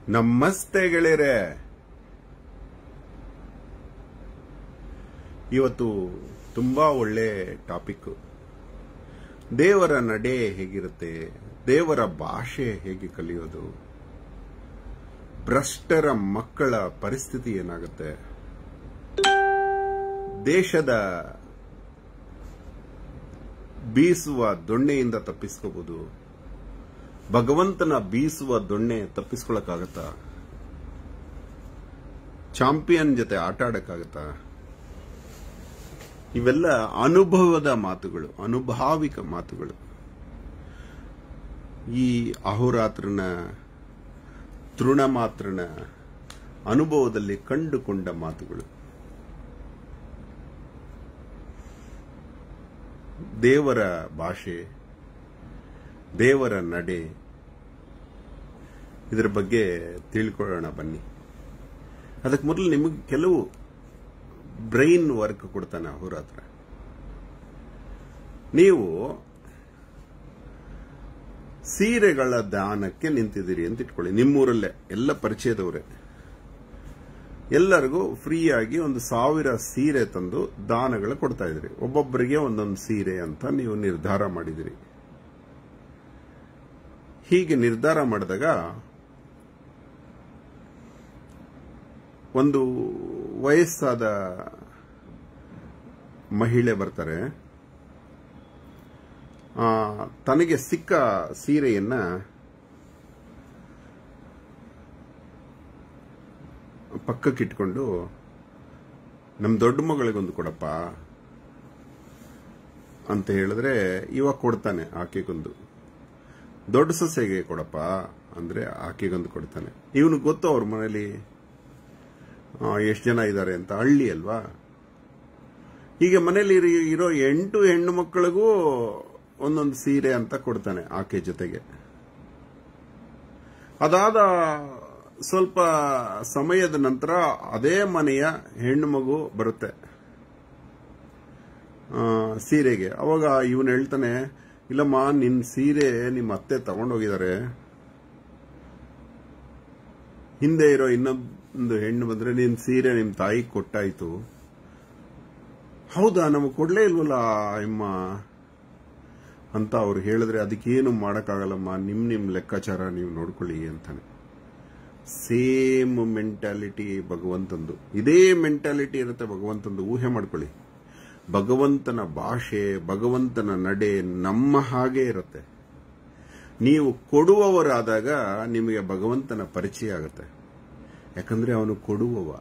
ನಮಸ್ತೆ ಗೆಳೆಯರೆ ಇವತ್ತು ತುಂಬಾ ಒಳ್ಳೆ ಟಾಪಿಕ್ ದೇವರ ನಡೆ ಹೇಗಿರುತ್ತೆ ದೇವರ ಭಾಷೆ ಹೇಗೆ ಕಲಿಯೋದು ಭ್ರಷ್ಟರ ಮಕ್ಕಳ ಪರಿಸ್ಥಿತಿ ಏನಾಗುತ್ತೆ ದೇಶದ ಬೀಸುವ ದೊಣ್ಣೆಯಿಂದ ತಪ್ಪಿಸ್ಕೋಬಹುದು ಭಗವಂತನ ಬೀಸುವ ದೊಣ್ಣೆ ತಪ್ಪಿಸ್ಕೊಳಕ್ಕಾಗತ್ತಾ ಚಾಂಪಿಯನ್ ಜೊತೆ ಆಟ ಆಡಕ್ಕಾಗತ್ತಾ ಇವೆಲ್ಲ ಅನುಭವದ ಮಾತುಗಳು ಅನುಭಾವಿಕ ಮಾತುಗಳು ಈ ಅಹೋರಾತ್ರನ ತೃಣಮಾತ್ರನ ಅನುಭವದಲ್ಲಿ ಕಂಡುಕೊಂಡ ಮಾತುಗಳು ದೇವರ ಭಾಷೆ ದೇವರ ನಡೆ ಇದರ ಬಗ್ಗೆ ತಿಳ್ಕೊಳ್ಳೋಣ ಬನ್ನಿ ಅದಕ್ಕೆ ಮೊದಲು ನಿಮಗೆ ಕೆಲವು ಬ್ರೈನ್ ವರ್ಕ್ ಕೊಡ್ತಾನೆ ಅಹೋರಾತ್ರ ನೀವು ಸೀರೆಗಳ ದಾನಕ್ಕೆ ನಿಂತಿದ್ದೀರಿ ಅಂತ ಇಟ್ಕೊಳ್ಳಿ ನಿಮ್ಮೂರಲ್ಲೇ ಎಲ್ಲ ಪರಿಚಯದವರೇ ಎಲ್ಲರಿಗೂ ಫ್ರೀಯಾಗಿ ಒಂದು ಸಾವಿರ ಸೀರೆ ತಂದು ದಾನಗಳು ಕೊಡ್ತಾ ಇದ್ರಿ ಒಬ್ಬೊಬ್ಬರಿಗೆ ಒಂದೊಂದು ಸೀರೆ ಅಂತ ನೀವು ನಿರ್ಧಾರ ಮಾಡಿದಿರಿ ಹೀಗೆ ನಿರ್ಧಾರ ಮಾಡಿದಾಗ ಒಂದು ವಯಸ್ಸಾದ ಮಹಿಳೆ ಬರ್ತಾರೆ ಆ, ತನಗೆ ಸಿಕ್ಕ ಸೀರೆಯನ್ನ ಪಕ್ಕಕ್ಕಿಟ್ಕೊಂಡು ನಮ್ಮ ದೊಡ್ಡ ಮಗಳಿಗೊಂದು ಕೊಡಪ್ಪ ಅಂತ ಹೇಳಿದ್ರೆ ಇವಾಗ ಕೊಡ್ತಾನೆ ಆಕೆಗೊಂದು ದೊಡ್ಡ ಸೊಸೆಗೆ ಕೊಡಪ್ಪ ಅಂದ್ರೆ ಆಕೆಗೊಂದು ಕೊಡ್ತಾನೆ ಇವನು ಗೊತ್ತು ಅವ್ರ ಮನೇಲಿ ಎಷ್ಟು ಜನ ಇದ್ದಾರೆ ಅಂತ ಹಳ್ಳಿ ಅಲ್ವಾ ಹೀಗೆ ಮನೇಲಿ ಇರಿ- ಇರೋ ಎಂಟು ಹೆಣ್ಣು ಮಕ್ಕಳಿಗೂ ಒಂದೊಂದು ಸೀರೆ ಅಂತ ಕೊಡ್ತಾನೆ ಆಕೆ ಜೊತೆಗೆ ಅದಾದ ಸ್ವಲ್ಪ ಸಮಯದ ನಂತರ ಅದೇ ಮನೆಯ ಹೆಣ್ಣು ಮಗು ಬರುತ್ತೆ ಆ, ಸೀರೆಗೆ ಅವಾಗ ಇವನು ಹೇಳ್ತಾನೆ ಇಲ್ಲಮ್ಮ ನಿನ್ ಸೀರೆ ನಿಮ್ಮ ಅತ್ತೆ ತಗೊಂಡೋಗಿದ್ದಾರೆ ಹಿಂದೆ ಇರೋ ಇನ್ನೊಂದು ಹೆಣ್ಣು ಬಂದ್ರೆ ನಿನ್ ಸೀರೆ ನಿಮ್ ತಾಯಿ ಕೊಟ್ಟಾಯ್ತು ಹೌದಾ ನಮಗೆ ಕೊಡ್ಲೇ ಇಲ್ವಲ್ಲ ಅಮ್ಮ ಅಂತ ಅವ್ರು ಹೇಳಿದ್ರೆ ಅದಕ್ಕೇನು ಮಾಡಕ್ಕಾಗಲ್ಲಮ್ಮ ನಿಮ್ ನಿಮ್ ಲೆಕ್ಕಾಚಾರ ನೀವು ನೋಡ್ಕೊಳ್ಳಿ ಅಂತಾನೆ ಸೇಮ್ ಮೆಂಟಾಲಿಟಿ ಭಗವಂತಂದು ಇದೇ ಮೆಂಟಾಲಿಟಿ ಇರುತ್ತೆ ಭಗವಂತಂದು ಊಹೆ ಮಾಡ್ಕೊಳ್ಳಿ ಭಗವಂತನ ಭಾಷೆ ಭಗವಂತನ ನಡೆ ನಮ್ಮ ಹಾಗೆ ಇರುತ್ತೆ ನೀವು ಕೊಡುವವರಾದಾಗ ನಿಮಗೆ ಭಗವಂತನ ಪರಿಚಯ ಆಗುತ್ತೆ ಯಾಕಂದ್ರೆ ಅವನು ಕೊಡುವವ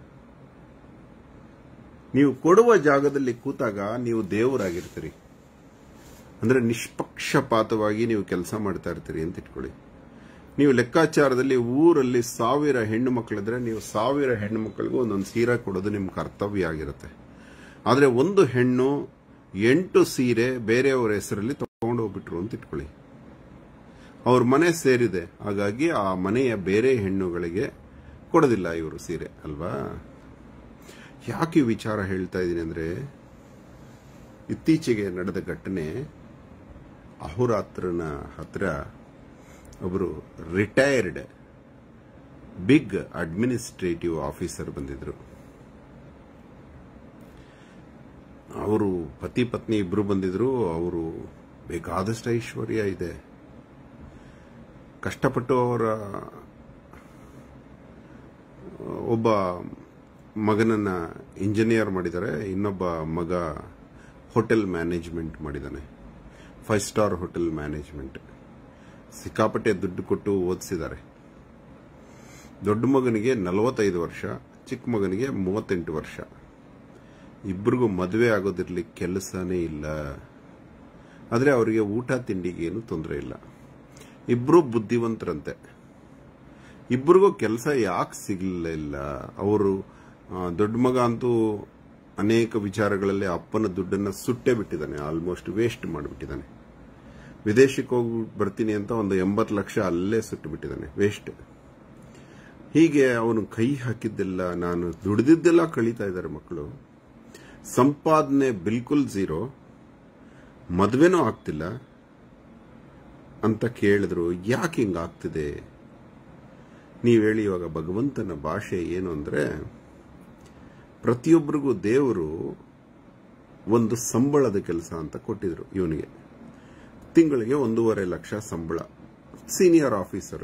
ನೀವು ಕೊಡುವ ಜಾಗದಲ್ಲಿ ಕೂತಾಗ ನೀವು ದೇವರಾಗಿರ್ತೀರಿ ಅಂದ್ರೆ ನಿಷ್ಪಕ್ಷಪಾತವಾಗಿ ನೀವು ಕೆಲಸ ಮಾಡ್ತಾ ಇರ್ತೀರಿ ಅಂತ ಇಟ್ಕೊಳ್ಳಿ ನೀವು ಲೆಕ್ಕಾಚಾರದಲ್ಲಿ ಊರಲ್ಲಿ ಸಾವಿರ ಹೆಣ್ಣು ಮಕ್ಕಳಿದ್ರೆ ನೀವು ಸಾವಿರ ಹೆಣ್ಣು ಮಕ್ಕಳಿಗೂ ಒಂದೊಂದು ಸೀರೆ ಕೊಡೋದು ನಿಮ್ಮ ಕರ್ತವ್ಯ ಆಗಿರುತ್ತೆ ಆದರೆ ಒಂದು ಹೆಣ್ಣು ಎಂಟು ಸೀರೆ ಬೇರೆಯವರ ಹೆಸರಲ್ಲಿ ತಗೊಂಡು ಹೋಗ್ಬಿಟ್ರು ಅಂತ ಇಟ್ಕೊಳ್ಳಿ ಅವ್ರ ಮನೆ ಸೇರಿದೆ ಹಾಗಾಗಿ ಆ ಮನೆಯ ಬೇರೆ ಹೆಣ್ಣುಗಳಿಗೆ ಕೊಡೋದಿಲ್ಲ ಇವರು ಸೀರೆ ಅಲ್ವಾ ಯಾಕೆ ಈ ವಿಚಾರ ಹೇಳ್ತಾ ಇದ್ದೀನಿ ಅಂದ್ರೆ ಇತ್ತೀಚೆಗೆ ನಡೆದ ಘಟನೆ ಅಹೋರಾತ್ರನ ಹತ್ರ ಒಬ್ಬರು ರಿಟೈರ್ಡ್ ಬಿಗ್ ಅಡ್ಮಿನಿಸ್ಟ್ರೇಟಿವ್ ಆಫೀಸರ್ ಬಂದಿದ್ರು ಅವರು ಪತಿ ಪತ್ನಿ ಇಬ್ರು ಬಂದಿದ್ರು ಅವರು ಬೇಕಾದಷ್ಟು ಐಶ್ವರ್ಯ ಇದೆ ಕಷ್ಟಪಟ್ಟು ಅವರ ಒಬ್ಬ ಮಗನನ್ನ ಇಂಜಿನಿಯರ್ ಮಾಡಿದ್ದಾರೆ ಇನ್ನೊಬ್ಬ ಮಗ ಹೋಟೆಲ್ ಮ್ಯಾನೇಜ್ಮೆಂಟ್ ಮಾಡಿದ್ದಾನೆ ಫೈವ್ ಸ್ಟಾರ್ ಹೋಟೆಲ್ ಮ್ಯಾನೇಜ್ಮೆಂಟ್ ಸಿಕ್ಕಾಪಟ್ಟೆ ದುಡ್ಡು ಕೊಟ್ಟು ಓದಿಸಿದ್ದಾರೆ ದೊಡ್ಡ ಮಗನಿಗೆ ನಲವತ್ತೈದು ವರ್ಷ ಚಿಕ್ಕ ಮಗನಿಗೆ ಮೂವತ್ತೆಂಟು ವರ್ಷ ಇಬ್ಬರಿಗೂ ಮದುವೆ ಆಗೋದಿರ್ಲಿ ಕೆಲಸನೇ ಇಲ್ಲ ಆದರೆ ಅವರಿಗೆ ಊಟ ತಿಂಡಿಗೆ ಏನು ತೊಂದರೆ ಇಲ್ಲ ಇಬ್ಬರು ಬುದ್ಧಿವಂತರಂತೆ ಇಬ್ಬರಿಗೂ ಕೆಲಸ ಯಾಕೆ ಸಿಗಲಿಲ್ಲ ಅವರು ದೊಡ್ಡ ಮಗ ಅಂತೂ ಅನೇಕ ವಿಚಾರಗಳಲ್ಲಿ ಅಪ್ಪನ ದುಡ್ಡನ್ನ ಸುಟ್ಟೇ ಬಿಟ್ಟಿದ್ದಾನೆ ಆಲ್ಮೋಸ್ಟ್ ವೇಸ್ಟ್ ಮಾಡಿಬಿಟ್ಟಿದ್ದಾನೆ ವಿದೇಶಕ್ಕೆ ಹೋಗಿ ಬರ್ತೀನಿ ಅಂತ ಒಂದು ಎಂಬತ್ತು ಲಕ್ಷ ಅಲ್ಲೇ ಸುಟ್ಟು ಬಿಟ್ಟಿದ್ದಾನೆ ವೇಸ್ಟ್ ಹೀಗೆ ಅವನು ಕೈ ಹಾಕಿದ್ದೆಲ್ಲ ನಾನು ದುಡಿದಿದ್ದೆಲ್ಲ ಕಳೀತಾ ಇದ್ದಾರೆ ಮಕ್ಕಳು ಸಂಪಾದನೆ ಬಿಲ್ಕುಲ್ ಝೀರೋ ಮದುವೆನೂ ಆಗ್ತಿಲ್ಲ ಅಂತ ಕೇಳಿದ್ರು ಯಾಕೆ ಹಿಂಗಾಗ್ತಿದೆ ನೀವು ಹೇಳಿ ಇವಾಗ ಭಗವಂತನ ಭಾಷೆ ಏನು ಅಂದ್ರೆ ಪ್ರತಿಯೊಬ್ಬರಿಗೂ ದೇವರು ಒಂದು ಸಂಬಳದ ಕೆಲಸ ಅಂತ ಕೊಟ್ಟಿದ್ರು ಇವನಿಗೆ ತಿಂಗಳಿಗೆ ಒಂದೂವರೆ ಲಕ್ಷ ಸಂಬಳ ಸೀನಿಯರ್ ಆಫೀಸರ್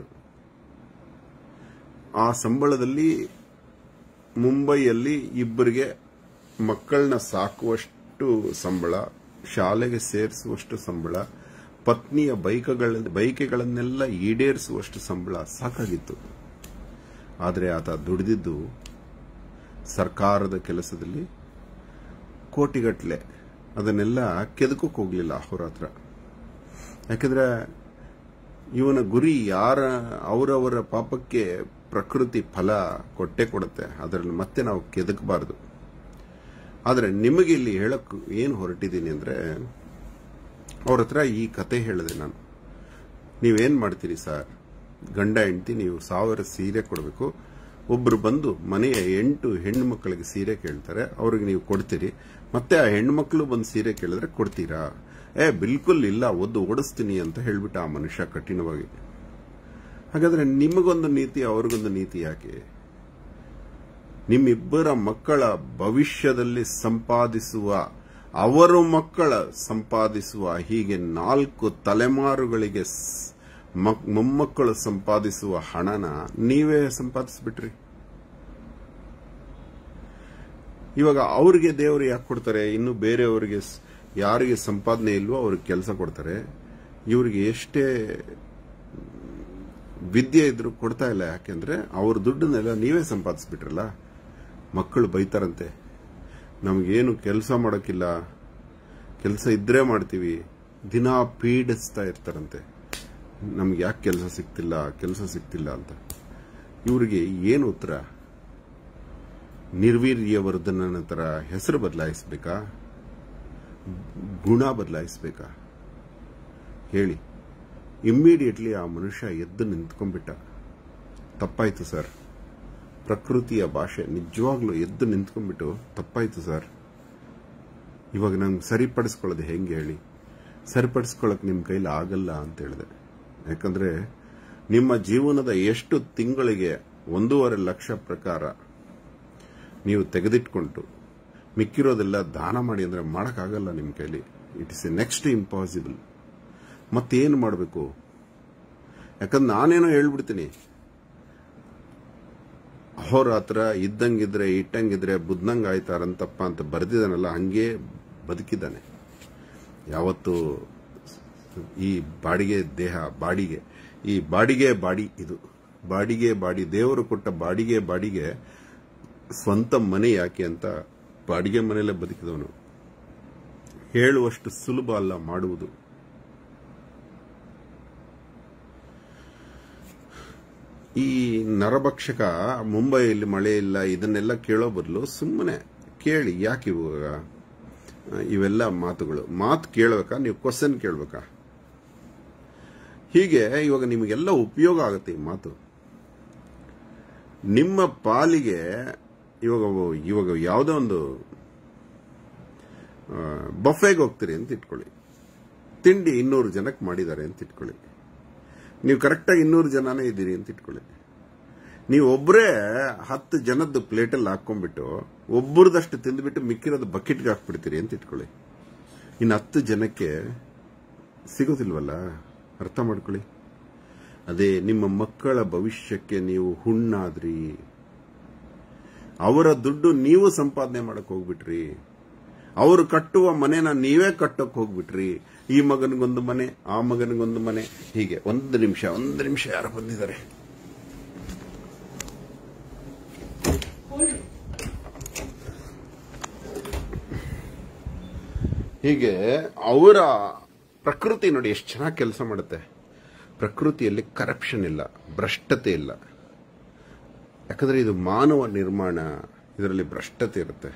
ಆ ಸಂಬಳದಲ್ಲಿ ಮುಂಬೈಯಲ್ಲಿ ಇಬ್ಬರಿಗೆ ಮಕ್ಕಳನ್ನ ಸಾಕುವಷ್ಟು ಸಂಬಳ ಶಾಲೆಗೆ ಸೇರಿಸುವಷ್ಟು ಸಂಬಳ ಪತ್ನಿಯ ಬೈಕಗಳ ಬೈಕೆಗಳನ್ನೆಲ್ಲ ಈಡೇರಿಸುವಷ್ಟು ಸಂಬಳ ಸಾಕಾಗಿತ್ತು ಆದರೆ ಆತ ದುಡಿದಿದ್ದು ಸರ್ಕಾರದ ಕೆಲಸದಲ್ಲಿ ಕೋಟಿಗಟ್ಟಲೆ ಅದನ್ನೆಲ್ಲ ಕೆದಕಕ್ಕೆ ಹೋಗ್ಲಿಲ್ಲ ಅಹೋರಾತ್ರ ಯಾಕಂದ್ರೆ ಇವನ ಗುರಿ ಯಾರ ಅವರವರ ಪಾಪಕ್ಕೆ ಪ್ರಕೃತಿ ಫಲ ಕೊಟ್ಟೆ ಕೊಡುತ್ತೆ ಅದರಲ್ಲಿ ಮತ್ತೆ ನಾವು ಕೆದಕಬಾರದು ಆದರೆ ನಿಮಗೆ ಇಲ್ಲಿ ಹೇಳಕ್ ಏನು ಹೊರಟಿದ್ದೀನಿ ಅಂದ್ರೆ ಅವ್ರ ಹತ್ರ ಈ ಕತೆ ಹೇಳಿದೆ ನಾನು ನೀವೇನ್ ಮಾಡ್ತೀರಿ ಸರ್ ಗಂಡ ಹೆಂಡತಿ ನೀವು ಸಾವಿರ ಸೀರೆ ಕೊಡಬೇಕು ಒಬ್ರು ಬಂದು ಮನೆಯ ಎಂಟು ಹೆಣ್ಣು ಮಕ್ಕಳಿಗೆ ಸೀರೆ ಕೇಳ್ತಾರೆ ಅವ್ರಿಗೆ ನೀವು ಕೊಡ್ತೀರಿ ಮತ್ತೆ ಆ ಹೆಣ್ಮಕ್ಳು ಬಂದು ಸೀರೆ ಕೇಳಿದ್ರೆ ಕೊಡ್ತೀರಾ ಏ ಬಿಲ್ಕುಲ್ ಇಲ್ಲ ಒದ್ದು ಓಡಿಸ್ತೀನಿ ಅಂತ ಹೇಳ್ಬಿಟ್ಟ ಆ ಮನುಷ್ಯ ಕಠಿಣವಾಗಿ ಹಾಗಾದ್ರೆ ನಿಮಗೊಂದು ನೀತಿ ಅವ್ರಿಗೊಂದು ನೀತಿ ಯಾಕೆ ನಿಮ್ಮಿಬ್ಬರ ಮಕ್ಕಳ ಭವಿಷ್ಯದಲ್ಲಿ ಸಂಪಾದಿಸುವ ಅವರು ಮಕ್ಕಳ ಸಂಪಾದಿಸುವ ಹೀಗೆ ನಾಲ್ಕು ತಲೆಮಾರುಗಳಿಗೆ ಸ್- ಮಕ್- ಮೊಮ್ಮಕ್ಕಳು ಸಂಪಾದಿಸುವ ಹಣನ ನೀವೇ ಸಂಪಾದಿಸ್ಬಿಟ್ರಿ ಇವಾಗ ಅವ್ರಿಗೆ ದೇವರು ಯಾಕೆ ಕೊಡ್ತಾರೆ ಇನ್ನು ಬೇರೆಯವರಿಗೆ ಸ್- ಯಾರಿಗೆ ಸಂಪಾದನೆ ಇಲ್ವೋ ಅವ್ರಿಗೆ ಕೆಲಸ ಕೊಡ್ತಾರೆ ಇವರಿಗೆ ಎಷ್ಟೇ ವಿದ್ಯೆ ಇದ್ರು ಕೊಡ್ತಾ ಇಲ್ಲ ಯಾಕೆಂದ್ರೆ ಅವ್ರ ದುಡ್ಡನ್ನೆಲ್ಲ ನೀವೇ ಸಂಪಾದಿಸ್ಬಿಟ್ರಲ್ಲ ಮಕ್ಕಳು ಬೈತಾರಂತೆ ನಮಗೇನು ಕೆಲಸ ಮಾಡೋಕ್ಕಿಲ್ಲ ಕೆಲಸ ಇದ್ರೆ ಮಾಡ್ತೀವಿ ದಿನ ಪೀಡಿಸ್ತಾ ಇರ್ತಾರಂತೆ ನಮ್ಗೆ ಯಾಕೆ ಕೆಲಸ ಸಿಗ್ತಿಲ್ಲ ಕೆಲಸ ಸಿಗ್ತಿಲ್ಲ ಅಂತ ಇವರಿಗೆ ಏನು ಉತ್ತರ ನಿರ್ವೀರ್ಯವರ್ಧನನ ತರ ಹೆಸರು ಬದಲಾಯಿಸ್ಬೇಕಾ ಗುಣ ಬದಲಾಯಿಸ್ಬೇಕಾ ಹೇಳಿ ಇಮ್ಮಿಡಿಯೇಟ್ಲಿ ಆ ಮನುಷ್ಯ ಎದ್ದು ನಿಂತ್ಕೊಂಡ್ಬಿಟ್ಟ ತಪ್ಪಾಯ್ತು ಸರ್ ಪ್ರಕೃತಿಯ ಭಾಷೆ ನಿಜವಾಗ್ಲೂ ಎದ್ದು ನಿಂತ್ಕೊಂಡ್ಬಿಟ್ಟು ತಪ್ಪಾಯ್ತು ಸರ್ ಇವಾಗ ನಂಗೆ ಸರಿಪಡಿಸ್ಕೊಳ್ಳೋದು ಹೆಂಗೆ ಹೇಳಿ ಸರಿಪಡಿಸ್ಕೊಳ್ಳೋಕೆ ನಿಮ್ಮ ಕೈಲಿ ಆಗಲ್ಲ ಅಂತ ಹೇಳಿದೆ ಯಾಕಂದ್ರೆ ನಿಮ್ಮ ಜೀವನದ ಎಷ್ಟು ತಿಂಗಳಿಗೆ ಒಂದೂವರೆ ಲಕ್ಷ ಪ್ರಕಾರ ನೀವು ತೆಗೆದಿಟ್ಕೊಂಡು ಮಿಕ್ಕಿರೋದೆಲ್ಲ ದಾನ ಮಾಡಿ ಅಂದ್ರೆ ಮಾಡೋಕ್ಕಾಗಲ್ಲ ನಿಮ್ಮ ಕೈಲಿ it is a next impossible ಮತ್ತೇನು ಮಾಡಬೇಕು ಯಾಕಂದ್ರೆ ನಾನೇನೋ ಹೇಳ್ಬಿಡ್ತೀನಿ ಅಹೋರಾತ್ರ ಇದ್ದಂಗಿದ್ರೆ ಇಟ್ಟಂಗಿದ್ರೆ ಬುದ್ಧಂಗ್ ಆಯ್ತಾರಂತಪ್ಪ ಅಂತ ಬರೆದಿದ್ದಾನಲ್ಲ ಹಂಗೆ ಬದುಕಿದ್ದಾನೆ ಯಾವತ್ತು ಈ ಬಾಡಿಗೆ ದೇಹ ಬಾಡಿಗೆ ಈ ಬಾಡಿಗೆ ಬಾಡಿ ಇದು ಬಾಡಿಗೆ ಬಾಡಿ ದೇವರು ಕೊಟ್ಟ ಬಾಡಿಗೆ ಬಾಡಿಗೆ ಸ್ವಂತ ಮನೆ ಯಾಕೆ ಅಂತ ಬಾಡಿಗೆ ಮನೆಯಲ್ಲೇ ಬದುಕಿದವನು ಹೇಳುವಷ್ಟು ಸುಲಭ ಅಲ್ಲ ಮಾಡುವುದು ಈ ನರಭಕ್ಷಕ ಮುಂಬೈಯಲ್ಲಿ ಮಳೆ ಇಲ್ಲ ಇದನ್ನೆಲ್ಲ ಕೇಳೋ ಬದಲು ಸುಮ್ಮನೆ ಕೇಳಿ ಯಾಕೆ ಇವಾಗ ಇವೆಲ್ಲ ಮಾತುಗಳು ಮಾತು ಕೇಳಬೇಕಾ ನೀವು ಕ್ವಶನ್ ಕೇಳಬೇಕಾ ಹೀಗೆ ಇವಾಗ ನಿಮಗೆಲ್ಲ ಉಪಯೋಗ ಆಗುತ್ತೆ ಈ ಮಾತು ನಿಮ್ಮ ಪಾಲಿಗೆ ಇವಾಗ ಇವಾಗ ಯಾವುದೋ ಒಂದು ಬಫೆಗೆ ಹೋಗ್ತೀರಿ ಅಂತ ಇಟ್ಕೊಳ್ಳಿ ತಿಂಡಿ ಇನ್ನೂರು ಜನಕ್ಕೆ ಮಾಡಿದ್ದಾರೆ ಅಂತ ಇಟ್ಕೊಳ್ಳಿ ನೀವು ಕರೆಕ್ಟಾಗಿ ಇನ್ನೂರು ಜನನೇ ಇದ್ದೀರಿ ಅಂತ ಇಟ್ಕೊಳ್ಳಿ ನೀವು ಒಬ್ಬರೇ ಹತ್ತು ಜನದ್ದು ಪ್ಲೇಟಲ್ಲಿ ಹಾಕೊಂಡ್ಬಿಟ್ಟು ಒಬ್ಬರದಷ್ಟು ತಿಂದ್ಬಿಟ್ಟು ಮಿಕ್ಕಿರೋದು ಬಕೆಟ್ಗೆ ಹಾಕ್ಬಿಡ್ತೀರಿ ಅಂತ ಇಟ್ಕೊಳ್ಳಿ ಇನ್ನು ಹತ್ತು ಜನಕ್ಕೆ ಸಿಗೋದಿಲ್ವಲ್ಲ ಅರ್ಥ ಮಾಡ್ಕೊಳ್ಳಿ ಅದೇ ನಿಮ್ಮ ಮಕ್ಕಳ ಭವಿಷ್ಯಕ್ಕೆ ನೀವು ಹುಣ್ಣಾದ್ರಿ ಅವರ ದುಡ್ಡು ನೀವು ಸಂಪಾದನೆ ಮಾಡಕ್ ಹೋಗ್ಬಿಟ್ರಿ ಅವರು ಕಟ್ಟುವ ಮನೆನ ನೀವೇ ಕಟ್ಟಕ್ ಹೋಗ್ಬಿಟ್ರಿ ಈ ಮಗನಿಗೊಂದು ಮನೆ ಆ ಮಗನಿಗೊಂದು ಮನೆ ಹೀಗೆ ಒಂದು ನಿಮಿಷ ಒಂದು ನಿಮಿಷ ಯಾರು ಬಂದಿದ್ದಾರೆ ಹೀಗೆ ಅವರ ಪ್ರಕೃತಿ ನೋಡಿ ಎಷ್ಟು ಚೆನ್ನಾಗಿ ಕೆಲಸ ಮಾಡುತ್ತೆ ಪ್ರಕೃತಿಯಲ್ಲಿ ಕರಪ್ಷನ್ ಇಲ್ಲ ಭ್ರಷ್ಟತೆ ಇಲ್ಲ ಯಾಕಂದ್ರೆ ಇದು ಮಾನವ ನಿರ್ಮಾಣ ಇದರಲ್ಲಿ ಭ್ರಷ್ಟತೆ ಇರುತ್ತೆ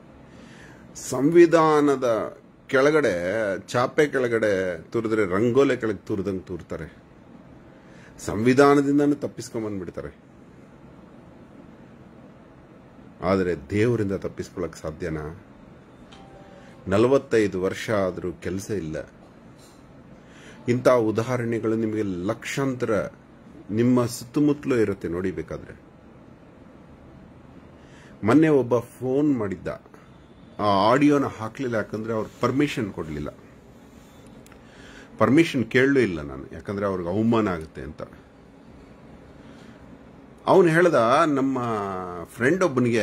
ಸಂವಿಧಾನದ ಕೆಳಗಡೆ ಚಾಪೆ ಕೆಳಗಡೆ ತುರಿದ್ರೆ ರಂಗೋಲೆ ಕೆಳಗೆ ತುರಿದಂಗೆ ತೂರ್ತಾರೆ ಸಂವಿಧಾನದಿಂದಾನು ತಪ್ಪಿಸ್ಕೊಂಡ್ಬಂದ್ಬಿಡ್ತಾರೆ ಆದರೆ ದೇವರಿಂದ ತಪ್ಪಿಸ್ಕೊಳ್ಳಕ್ ಸಾಧ್ಯನಾ ನಲವತ್ತೈದು ವರ್ಷ ಆದರೂ ಕೆಲಸ ಇಲ್ಲ ಇಂಥ ಉದಾಹರಣೆಗಳು ನಿಮಗೆ ಲಕ್ಷಾಂತರ ನಿಮ್ಮ ಸುತ್ತಮುತ್ತಲೂ ಇರುತ್ತೆ ನೋಡಿ ಬೇಕಾದ್ರೆ ಮೊನ್ನೆ ಒಬ್ಬ ಫೋನ್ ಮಾಡಿದ್ದ ಆ ಆಡಿಯೋನ ಹಾಕ್ಲಿಲ್ಲ ಯಾಕಂದ್ರೆ ಅವ್ರು ಪರ್ಮಿಷನ್ ಕೊಡಲಿಲ್ಲ ಪರ್ಮಿಷನ್ ಕೇಳಲೂ ಇಲ್ಲ ನಾನು ಯಾಕಂದ್ರೆ ಅವ್ರಿಗೆ ಅವಮಾನ ಆಗುತ್ತೆ ಅಂತ ಅವನು ಹೇಳ್ದ ನಮ್ಮ ಫ್ರೆಂಡ್ ಒಬ್ಬನಿಗೆ